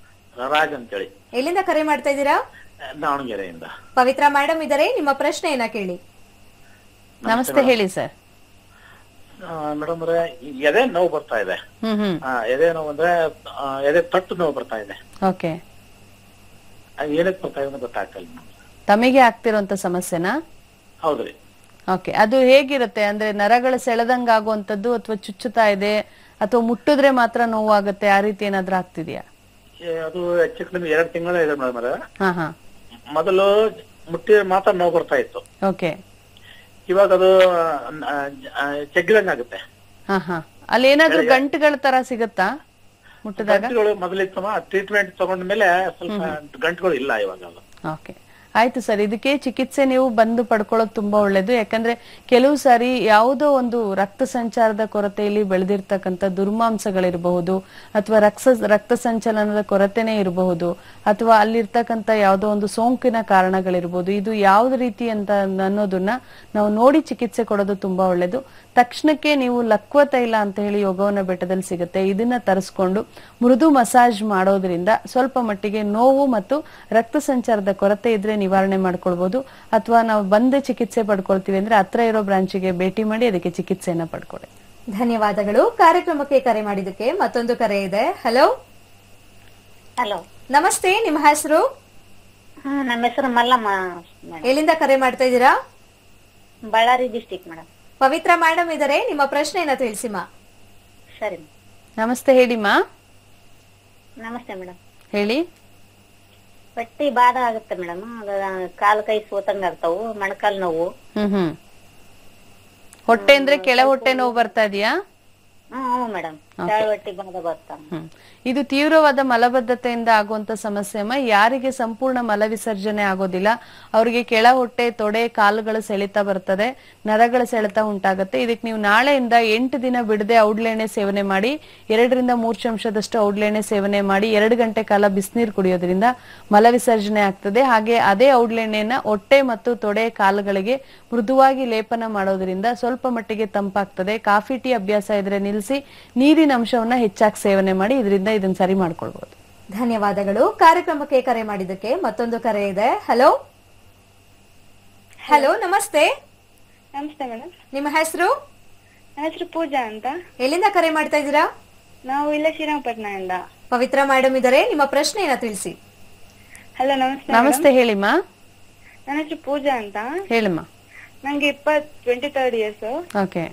ರಾಜ್ ಅಂತೇಳಿ ಎಲ್ಲಿಂದ ಕರೆ ಮಾಡ್ತಾ ಇದ್ದೀರಾ ದಾವಣಗೆರೆಯಿಂದ ಪವಿತ್ರ ಮೇಡಮ್ ಇದಾರೆ ನಿಮ್ಮ ಪ್ರಶ್ನೆಯನ್ನ ಕೇಳಿ ನಮಸ್ತೆ ಹೇಳಿ ಸರ್ ಮೇಡಮ್ ಅಂದ್ರೆ ಈ ಎದೆ ನೋವು ಬರ್ತಾ ಇದೆ ಹ್ಮ್ ಹ್ಮ್ ಆ, ಎದೆ ನೋವು ಅಂದ್ರೆ ಆ, ಎದೆ ತಟ್ಟು ನೋವು ಬರ್ತಾ ಇದೆ ಓಕೆ ಅದು ಏನಕ್ಕೆ ಬರ್ತಾ ಇದೆ ಅಂತ ಗೊತ್ತಾಗ್ತಾ ಇಲ್ಲ ನಮ್ಗೆ. ತಮಗೆ ಆಗ್ತಿರೋಂತ ಸಮಸ್ಯೆನಾ ಹೌದ್ರಿ ಓಕೆ ಅದು ಹೇಗಿರುತ್ತೆ ಅಂದ್ರೆ ನರಗಳ ಸೆಳೆದಂಗ ಆಗುವಂತದ್ದು ಅಥವಾ ಚುಚ್ಚುತ್ತಾ ಇದೆ ಅಥವಾ ಮುಟ್ಟಿದ್ರೆ ಮಾತ್ರ ನೋವಾಗುತ್ತೆ ಆ ರೀತಿ ಏನಾದ್ರೂ ಆಗ್ತಿದ್ಯಾ ಏ, ಅದು ಹೆಚ್ಚು ಕಡಿಮೆ ಎರಡು ತಿಂಗಳ ಇದೆ ಮೇಡಮ್ ಅವ್ರೆ. ಹಾ ಹಾ ಮೊದಲು ಮುಟ್ಟಿ ಮಾತ್ರ ನೋವು ಬರ್ತಾ ಇತ್ತು ಓಕೆ ಇವಾಗ ಅದು ಚೆಗ್ಗಿದಂಗ ಆಗುತ್ತೆ ಹಾ ಹಾ ಅಲ್ಲಿ ಏನಾದ್ರೂ ಗಂಟುಗಳ ತರ ಸಿಗತ್ತಾ ಮುಟ್ಟಿದಾಗ ಗಂಟುಗಳು ಮೊದಲಿತ್ತಮ್ಮ ಟ್ರೀಟ್ಮೆಂಟ್ ತಗೊಂಡ್ಮೇಲೆ ಸ್ವಲ್ಪ ಗಂಟುಗಳು ಇಲ್ಲ ಇವಾಗ ಅದು ಓಕೆ ಆಯ್ತು ಸರ್ ಇದಕ್ಕೆ ಚಿಕಿತ್ಸೆ ನೀವು ಬಂದು ಪಡ್ಕೊಳ್ಳೋದು ತುಂಬಾ ಒಳ್ಳೇದು ಯಾಕಂದ್ರೆ ಕೆಲವು ಸಾರಿ ಯಾವುದೋ ಒಂದು ರಕ್ತ ಸಂಚಾರದ ಕೊರತೆಯಲ್ಲಿ ಬೆಳೆದಿರ್ತಕ್ಕಂಥ ದುರ್ಮಾಂಸಗಳಿರಬಹುದು ಅಥವಾ ರಕ್ತ ರಕ್ತ ಸಂಚಲನದ ಕೊರತೆನೇ ಇರಬಹುದು ಅಥವಾ ಅಲ್ಲಿರ್ತಕ್ಕಂಥ ಯಾವುದೋ ಒಂದು ಸೋಂಕಿನ ಕಾರಣಗಳಿರ್ಬೋದು ಇದು ಯಾವ್ದು ರೀತಿ ಅಂತ ಅನ್ನೋದನ್ನ ನಾವು ನೋಡಿ ಚಿಕಿತ್ಸೆ ಕೊಡೋದು ತುಂಬಾ ಒಳ್ಳೇದು ತಕ್ಷಣಕ್ಕೆ ನೀವು ಲಕ್ವ ತೈಲ ಅಂತ ಹೇಳಿ ಯೋಗವನ ಬೆಟ್ಟದಲ್ಲಿ ಸಿಗುತ್ತೆ ಇದನ್ನ ತರಿಸ್ಕೊಂಡು ಮೃದು ಮಸಾಜ್ ಮಾಡೋದ್ರಿಂದ ಸ್ವಲ್ಪ ಮಟ್ಟಿಗೆ ನೋವು ಮತ್ತು ರಕ್ತ ಸಂಚಾರದ ಕೊರತೆ ಇದ್ರೆ ನಿವಾರಣೆ ಮಾಡ್ಕೊಳ್ಬಹುದು ಅಥವಾ ನಾವು ಬಂದು ಚಿಕಿತ್ಸೆ ಪಡ್ಕೊಳ್ತೀವಿ ಅಂದ್ರೆ ಹತ್ರ ಇರೋ ಬ್ರಾಂಚಿಗೆ ಭೇಟಿ ಮಾಡಿ ಅದಕ್ಕೆ ಚಿಕಿತ್ಸೆಯನ್ನ ಪಡ್ಕೊಳ್ಳಿ ಧನ್ಯವಾದಗಳು ಕಾರ್ಯಕ್ರಮಕ್ಕೆ ಕರೆ ಮಾಡಿದ್ದಕ್ಕೆ ಮತ್ತೊಂದು ಕರೆ ಇದೆ ಹಲೋ ಹಲೋ ನಮಸ್ತೆ ನಿಮ್ಮ ಹೆಸರು ಹಾ ನಮ್ಮ ಹೆಸರು ಮಲ್ಲಮ್ಮ ಮೇಡಮ್ ಎಲ್ಲಿಂದ ಕರೆ ಮಾಡ್ತಾ ಇದ್ದೀರಾ Ballari district madam Pavithra madam ಇದಾರೆ ನಿಮ್ಮ ಪ್ರಶ್ನೆಯನ್ನ ತಿಳಿಸಿಮ್ಮ ಸರಿ ನಮಸ್ತೆ ಹೇಳಿಮ್ಮ ನಮಸ್ತೆ ಮೇಡಮ್ ಹೇಳಿ ಹೊಟ್ಟಿ ಬಾಧ ಆಗುತ್ತೆ ಮೇಡಮ್ ಕಾಲು ಕೈ ಸೋತಂಗ ಆಗ್ತಾವು ಮೊಣಕಾಲ್ ನೋವು ಹ್ಮ್ ಹ್ಮ್ ಹೊಟ್ಟೆ ಅಂದ್ರೆ ಕೆಳ ಹೊಟ್ಟೆ ನೋವು ಬರ್ತಾ ಇದೆಯಾ ಹ್ಮ್ ಹ್ಞೂ ಮೇಡಮ್ ತೆಳ ಹೊಟ್ಟಿ ಬಾಧ ಬರ್ತಾವ ಹ್ಮ್. ಇದು ತೀವ್ರವಾದ ಮಲಬದ್ಧತೆಯಿಂದ ಆಗುವಂತ ಸಮಸ್ಯೆ ಅಮ್ಮ ಯಾರಿಗೆ ಸಂಪೂರ್ಣ ಮಲ ವಿಸರ್ಜನೆ ಆಗೋದಿಲ್ಲ ಅವರಿಗೆ ಕೆಳ ಹೊಟ್ಟೆ ತೊಡೆ ಕಾಲುಗಳ ಸೆಳೆತ ಬರ್ತದೆ ನರಗಳ ಸೆಳೆತ ಉಂಟಾಗುತ್ತೆ ಇದಕ್ಕೆ ನೀವು ನಾಳೆಯಿಂದ ಎಂಟು ದಿನ ಬಿಡದೆ ಔಡ್ಲೆಣ್ಣೆ ಸೇವನೆ ಮಾಡಿ ಎರಡರಿಂದ ಮೂರು ಚಮಚದಷ್ಟು ಔಡ್ಲೆಣ್ಣೆ ಸೇವನೆ ಮಾಡಿ ಎರಡು ಗಂಟೆ ಕಾಲ ಬಿಸಿನೀರು ಕುಡಿಯೋದ್ರಿಂದ ಮಲ ವಿಸರ್ಜನೆ ಆಗ್ತದೆ ಹಾಗೆ ಅದೇ ಔಡ್ಲೆಣ್ಣೆನ ಹೊಟ್ಟೆ ಮತ್ತು ತೊಡೆ ಕಾಲುಗಳಿಗೆ ಮೃದುವಾಗಿ ಲೇಪನ ಮಾಡೋದ್ರಿಂದ ಸ್ವಲ್ಪ ಮಟ್ಟಿಗೆ ತಂಪಾಗ್ತದೆ ಕಾಫಿ ಟೀ ಅಭ್ಯಾಸ ಇದ್ರೆ ನಿಲ್ಲಿಸಿ ನೀರಿನ ಅಂಶವನ್ನ ಹೆಚ್ಚಾಗಿ ಸೇವನೆ ಮಾಡಿ ಇದರಿಂದ ಇದನ್ನ ಸರಿ ಮಾಡ್ಕೊಳ್ಬಹುದು ಧನ್ಯವಾದಗಳು ಕಾರ್ಯಕ್ರಮಕ್ಕೆ ಕರೆ ಮಾಡಿದ್ದಕ್ಕೆ ಮತ್ತೊಂದು ಕರೆ ಇದೆ ಹಲೋ ಹಲೋ ನಮಸ್ತೆ ನಮಸ್ತೆ ಮೇಡಮ್ ನಿಮ್ಮ ಹೆಸರು ನನ್ನ ಹೆಸರು ಪೂಜಾ ಅಂತ ಎಲ್ಲಿಂದ ಕರೆ ಮಾಡ್ತಾ ಇದ್ದೀರಾ ನಾವು ಇಲ್ಲೇ ಶ್ರೀರಂಗಪಟ್ಟಣದಿಂದ ಪವಿತ್ರ ಮೇಡಮ್ ಇದಾರೆ ನಿಮ್ಮ ಪ್ರಶ್ನೆಯನ್ನ ತಿಳಿಸಿ ಹಲೋ ನಮಸ್ತೆ ನಮಸ್ತೆ ಹೇಳಿಮ್ಮ ನನ್ನ ಹೆಸರು ಪೂಜಾ ಅಂತ ಹೇಳಿಮ್ಮ ನಂಗೆ ಇಪ್ಪತ್ ಟ್ವೆಂಟಿ ತರ್ಡ್ ಇಯರ್ಸ್ ಓಕೆ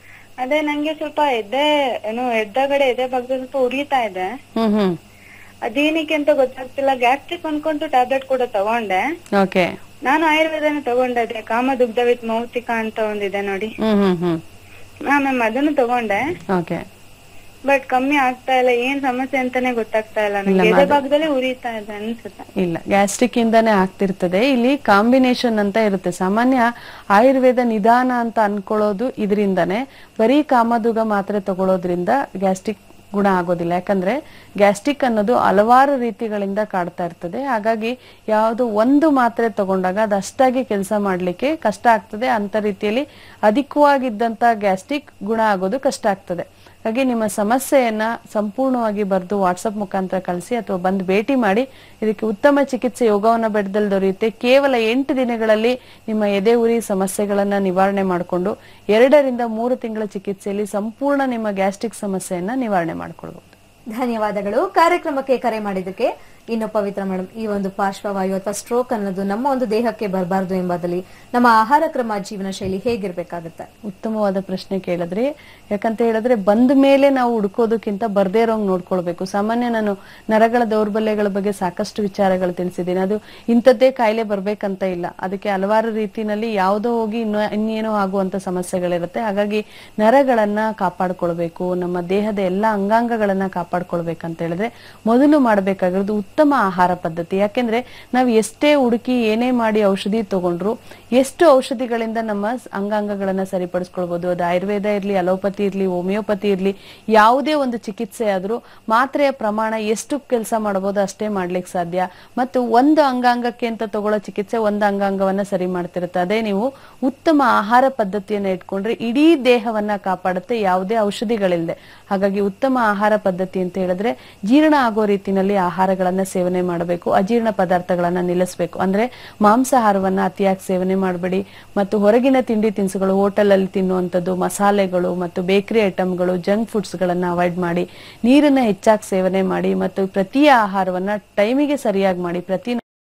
ಅದೇ ನಂಗೆ ಸ್ವಲ್ಪ ಎದೆ ಏನು ಎದ್ದಗಡೆ ಎದೆ ಭಾಗದಲ್ಲಿ ಸ್ವಲ್ಪ ಉರಿತಾ ಇದೆ ಹ್ಮ್ ಹ್ಮ್ ಅದೇನಕ್ಕೆ ಅಂತ ಗೊತ್ತಾಗ್ತಿಲ್ಲ ಗ್ಯಾಸ್ಟ್ರಿಕ್ ಅನ್ಕೊಂಡು ಟ್ಯಾಬ್ಲೆಟ್ ಕೂಡ ತಗೊಂಡೆ ಓಕೆ ನಾನು ಆಯುರ್ವೇದನ ತಗೊಂಡಿದ್ದೆ ಕಾಮದುಗ್ಧ ವಿತ್ ಮೌತಿಕ ಅಂತ ಒಂದಿದೆ ನೋಡಿ ಹ್ಮ್ ಹ್ಮ್ ಹ್ಮ್ ಹಾ ಮ್ಯಾಮ್ ಅದನ್ನು ತಗೊಂಡೆ ಓಕೆ ಬಟ್ ಕಮ್ಮಿ ಆಗ್ತಾ ಇಲ್ಲ ಏನ್ ಸಮಸ್ಯೆ ಅಂತಾನೆ ಗೊತ್ತಾಗ್ತಾ ಇಲ್ಲ ನಂಗೆ ಎದೆ ಭಾಗದಲ್ಲಿ ಉರಿತಾ ಇದೆ ಅನ್ಸುತ್ತೆ ಇಲ್ಲ ಗ್ಯಾಸ್ಟ್ರಿಕ್ ಇಂದಾನೆ ಆಗ್ತಿರ್ತದೆ ಇಲ್ಲಿ ಕಾಂಬಿನೇಷನ್ ಅಂತ ಇರುತ್ತೆ ಸಾಮಾನ್ಯ ಆಯುರ್ವೇದ ನಿಧಾನ ಅಂತ ಅನ್ಕೊಳ್ಳೋದು ಇದರಿಂದಾನೆ ಬರೀ ಕಾಮದುಗ ಮಾತ್ರೆ ತಗೊಳ್ಳೋದ್ರಿಂದ ಗ್ಯಾಸ್ಟ್ರಿಕ್ ಗುಣ ಆಗೋದಿಲ್ಲ ಯಾಕಂದ್ರೆ ಗ್ಯಾಸ್ಟ್ರಿಕ್ ಅನ್ನೋದು ಹಲವಾರು ರೀತಿಗಳಿಂದ ಕಾಡ್ತಾ ಇರ್ತದೆ ಹಾಗಾಗಿ ಯಾವುದು ಒಂದು ಮಾತ್ರೆ ತಗೊಂಡಾಗ ಅದು ಅಷ್ಟಾಗಿ ಕೆಲಸ ಮಾಡ್ಲಿಕ್ಕೆ ಕಷ್ಟ ಆಗ್ತದೆ ಅಂತ ರೀತಿಯಲ್ಲಿ ಅಧಿಕವಾಗಿದ್ದಂತ ಗ್ಯಾಸ್ಟ್ರಿಕ್ ಗುಣ ಆಗೋದು ಕಷ್ಟ ಆಗ್ತದೆ ಹಾಗೆ ನಿಮ್ಮ ಸಮಸ್ಯೆಯನ್ನ ಸಂಪೂರ್ಣವಾಗಿ ಬರೆದು ವಾಟ್ಸಪ್ ಮುಖಾಂತರ ಕಳಿಸಿ ಅಥವಾ ಬಂದು ಭೇಟಿ ಮಾಡಿ ಇದಕ್ಕೆ ಉತ್ತಮ ಚಿಕಿತ್ಸೆ ಯೋಗವನ್ನ ಬೆಟ್ಟದಲ್ಲಿ ದೊರೆಯುತ್ತೆ ಕೇವಲ ಎಂಟು ದಿನಗಳಲ್ಲಿ ನಿಮ್ಮ ಎದೆ ಉರಿ ಸಮಸ್ಯೆಗಳನ್ನ ನಿವಾರಣೆ ಮಾಡಿಕೊಂಡು ಎರಡರಿಂದ ಮೂರು ತಿಂಗಳ ಚಿಕಿತ್ಸೆಯಲ್ಲಿ ಸಂಪೂರ್ಣ ನಿಮ್ಮ ಗ್ಯಾಸ್ಟ್ರಿಕ್ ಸಮಸ್ಯೆಯನ್ನ ನಿವಾರಣೆ ಮಾಡ್ಕೊಳ್ಬಹುದು ಧನ್ಯವಾದಗಳು ಕಾರ್ಯಕ್ರಮಕ್ಕೆ ಕರೆ ಮಾಡಿದ್ದಕ್ಕೆ ಇನ್ನು ಪವಿತ್ರ ಮೇಡಮ್ ಈ ಒಂದು ಪಾರ್ಶ್ವವಾಯು ಅಥವಾ ಸ್ಟ್ರೋಕ್ ಅನ್ನೋದು ನಮ್ಮ ಒಂದು ದೇಹಕ್ಕೆ ಬರಬಾರ್ದು ಎಂಬುದಲ್ಲಿ ನಮ್ಮ ಆಹಾರ ಕ್ರಮ ಜೀವನ ಶೈಲಿ ಹೇಗಿರ್ಬೇಕಾಗುತ್ತೆ ಉತ್ತಮವಾದ ಪ್ರಶ್ನೆ ಕೇಳಿದ್ರಿ ಯಾಕಂತ ಹೇಳಿದ್ರೆ ಬಂದ ಮೇಲೆ ನಾವು ಹುಡ್ಕೋದಕ್ಕಿಂತ ಬರ್ದೇ ಇರೋಂಗ್ ನೋಡ್ಕೊಳ್ಬೇಕು ಸಾಮಾನ್ಯ ನಾನು ನರಗಳ ದೌರ್ಬಲ್ಯಗಳ ಬಗ್ಗೆ ಸಾಕಷ್ಟು ವಿಚಾರಗಳು ತಿಳಿಸಿದ್ದೀನಿ ಅದು ಇಂಥದ್ದೇ ಕಾಯಿಲೆ ಬರ್ಬೇಕಂತ ಇಲ್ಲ ಅದಕ್ಕೆ ಹಲವಾರು ರೀತಿನಲ್ಲಿ ಯಾವುದೋ ಹೋಗಿ ಇನ್ನು ಇನ್ನೇನೋ ಆಗುವಂತ ಸಮಸ್ಯೆಗಳಿರುತ್ತೆ ಹಾಗಾಗಿ ನರಗಳನ್ನ ಕಾಪಾಡ್ಕೊಳ್ಬೇಕು ನಮ್ಮ ದೇಹದ ಎಲ್ಲ ಅಂಗಾಂಗಗಳನ್ನ ಕಾಪಾಡ್ಕೊಳ್ಬೇಕಂತ ಹೇಳಿದ್ರೆ ಮೊದಲು ಮಾಡ್ಬೇಕಾಗಿರೋದು ಉತ್ತಮ ಆಹಾರ ಪದ್ಧತಿ ಯಾಕೆಂದ್ರೆ ನಾವು ಎಷ್ಟೇ ಹುಡುಕಿ ಏನೇ ಮಾಡಿ ಔಷಧಿ ತಗೊಂಡ್ರು ಎಷ್ಟು ಔಷಧಿಗಳಿಂದ ನಮ್ಮ ಸ್- ಅಂಗಾಂಗಗಳನ್ನ ಸರಿಪಡಿಸ್ಕೊಳ್ಬಹುದು ಅದು ಆಯುರ್ವೇದ ಇರ್ಲಿ ಅಲೋಪತಿ ಇರ್ಲಿ ಹೋಮಿಯೋಪತಿ ಇರ್ಲಿ ಯಾವುದೇ ಒಂದು ಚಿಕಿತ್ಸೆ ಆದ್ರೂ ಮಾತ್ರೆಯ ಪ್ರಮಾಣ ಎಷ್ಟು ಕೆಲಸ ಮಾಡಬಹುದು ಅಷ್ಟೇ ಮಾಡ್ಲಿಕ್ಕೆ ಸಾಧ್ಯ ಮತ್ತು ಒಂದು ಅಂಗಾಂಗಕ್ಕೆ ಅಂತ ತಗೊಳ್ಳೋ ಚಿಕಿತ್ಸೆ ಒಂದು ಅಂಗಾಂಗವನ್ನ ಸರಿ ಮಾಡ್ತಿರುತ್ತೆ ಅದೇ ನೀವು ಉತ್ತಮ ಆಹಾರ ಪದ್ಧತಿಯನ್ನ ಇಟ್ಕೊಂಡ್ರೆ ಇಡೀ ದೇಹವನ್ನ ಕಾಪಾಡುತ್ತೆ ಯಾವುದೇ ಔಷಧಿಗಳಿಲ್ಲದೆ ಹಾಗಾಗಿ ಉತ್ತಮ ಆಹಾರ ಪದ್ಧತಿ ಅಂತ ಹೇಳಿದ್ರೆ ಜೀರ್ಣ ಆಗೋ ರೀತಿನಲ್ಲಿ ಆಹಾರಗಳನ್ನ ಸೇವನೆ ಮಾಡಬೇಕು ಅಜೀರ್ಣ ಪದಾರ್ಥಗಳನ್ನ ನಿಲ್ಲಿಸಬೇಕು ಅಂದ್ರೆ ಮಾಂಸಾಹಾರವನ್ನ ಅತಿಯಾಗಿ ಸೇವನೆ ಮಾಡಬೇಡಿ ಮತ್ತು ಹೊರಗಿನ ತಿಂಡಿ ತಿನಿಸುಗಳು ಹೋಟೆಲ್ ಅಲ್ಲಿ ತಿನ್ನುವಂಥದ್ದು ಮಸಾಲೆಗಳು ಮತ್ತು ಬೇಕರಿ ಐಟಮ್ಗಳು ಜಂಕ್ ಫುಡ್ಸ್ ಗಳನ್ನ ಅವಾಯ್ಡ್ ಮಾಡಿ ನೀರನ್ನ ಹೆಚ್ಚಾಗಿ ಸೇವನೆ ಮಾಡಿ ಮತ್ತು ಪ್ರತಿ ಆಹಾರವನ್ನ ಟೈಮಿಗೆ ಸರಿಯಾಗಿ ಮಾಡಿ ಪ್ರತಿ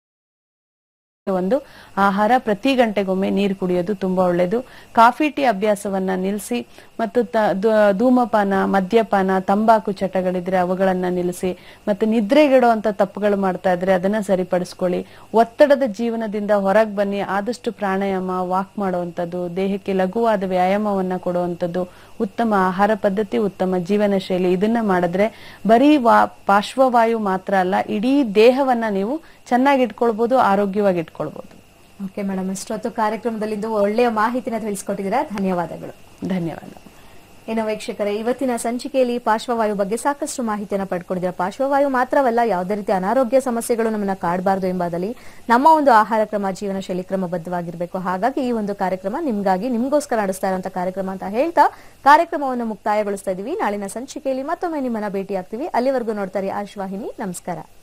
ಒಂದು ಆಹಾರ ಪ್ರತಿ ಗಂಟೆಗೊಮ್ಮೆ ನೀರು ಕುಡಿಯೋದು ತುಂಬಾ ಒಳ್ಳೆಯದು ಕಾಫಿ ಟೀ ಅಭ್ಯಾಸವನ್ನ ನಿಲ್ಲಿಸಿ ಮತ್ತು ತ- ಧೂ- ಧೂಮಪಾನ ಮದ್ಯಪಾನ ತಂಬಾಕು ಚಟಗಳಿದ್ರೆ ಅವುಗಳನ್ನ ನಿಲ್ಲಿಸಿ ಮತ್ತು ನಿದ್ರೆಗೆಡುವಂತ ತಪ್ಪುಗಳು ಮಾಡ್ತಾ ಇದ್ರೆ ಅದನ್ನ ಸರಿಪಡಿಸ್ಕೊಳ್ಳಿ ಒತ್ತಡದ ಜೀವನದಿಂದ ಹೊರಗೆ ಬನ್ನಿ ಆದಷ್ಟು ಪ್ರಾಣಾಯಾಮ ವಾಕ್ ಮಾಡುವಂಥದ್ದು ದೇಹಕ್ಕೆ ಲಘುವಾದ ವ್ಯಾಯಾಮವನ್ನ ಕೊಡುವಂಥದ್ದು ಉತ್ತಮ ಆಹಾರ ಪದ್ಧತಿ ಉತ್ತಮ ಜೀವನ ಶೈಲಿ ಇದನ್ನ ಮಾಡಿದ್ರೆ ಬರೀ ವಾ ಪಾರ್ಶ್ವವಾಯು ಮಾತ್ರ ಅಲ್ಲ ಇಡೀ ದೇಹವನ್ನ ನೀವು ಚೆನ್ನಾಗಿ ಇಟ್ಕೊಳ್ಬಹುದು ಆರೋಗ್ಯವಾಗಿ ಇಟ್ಕೊಳ್ಬಹುದು ಓಕೆ ಮೇಡಮ್ ಇಷ್ಟೊತ್ತು ಕಾರ್ಯಕ್ರಮದಲ್ಲಿಂದು ಒಳ್ಳೆಯ ಮಾಹಿತಿನ ತಿಳಿಸ್ಕೊಟ್ಟಿದ್ದೀರಾ ಧನ್ಯವಾದಗಳು ಧನ್ಯವಾದ ಇನ್ನು ವೀಕ್ಷಕರೇ ಇವತ್ತಿನ ಸಂಚಿಕೆಯಲ್ಲಿ ಪಾರ್ಶ್ವವಾಯು ಬಗ್ಗೆ ಸಾಕಷ್ಟು ಮಾಹಿತಿಯನ್ನು ಪಡ್ಕೊಂಡಿದ್ದೀರಾ ಪಾರ್ಶ್ವವಾಯು ಮಾತ್ರವಲ್ಲ ಯಾವುದೇ ರೀತಿ ಅನಾರೋಗ್ಯ ಸಮಸ್ಯೆಗಳು ನಮ್ಮನ್ನ ಕಾಡಬಾರ್ದು ಎಂಬುದಲ್ಲಿ ನಮ್ಮ ಒಂದು ಆಹಾರ ಕ್ರಮ ಜೀವನ ಶೈಲಿ ಕ್ರಮಬದ್ಧವಾಗಿರಬೇಕು ಹಾಗಾಗಿ ಈ ಒಂದು ಕಾರ್ಯಕ್ರಮ ನಿಮ್ಗಾಗಿ ನಿಮ್ಗೋಸ್ಕರ ನಡೆಸ್ತಾ ಇರುವಂತಹ ಕಾರ್ಯಕ್ರಮ ಅಂತ ಹೇಳ್ತಾ ಕಾರ್ಯಕ್ರಮವನ್ನು ಮುಕ್ತಾಯಗೊಳಿಸ್ತಾ ಇದೀವಿ ನಾಳಿನ ಸಂಚಿಕೆಯಲ್ಲಿ ಮತ್ತೊಮ್ಮೆ ನಿಮ್ಮನ್ನ ಭೇಟಿ ಆಗ್ತೀವಿ ಅಲ್ಲಿವರೆಗೂ ನೋಡ್ತಾರೆ ಆಶ್ವಾಹಿನಿ ನಮಸ್ಕಾರ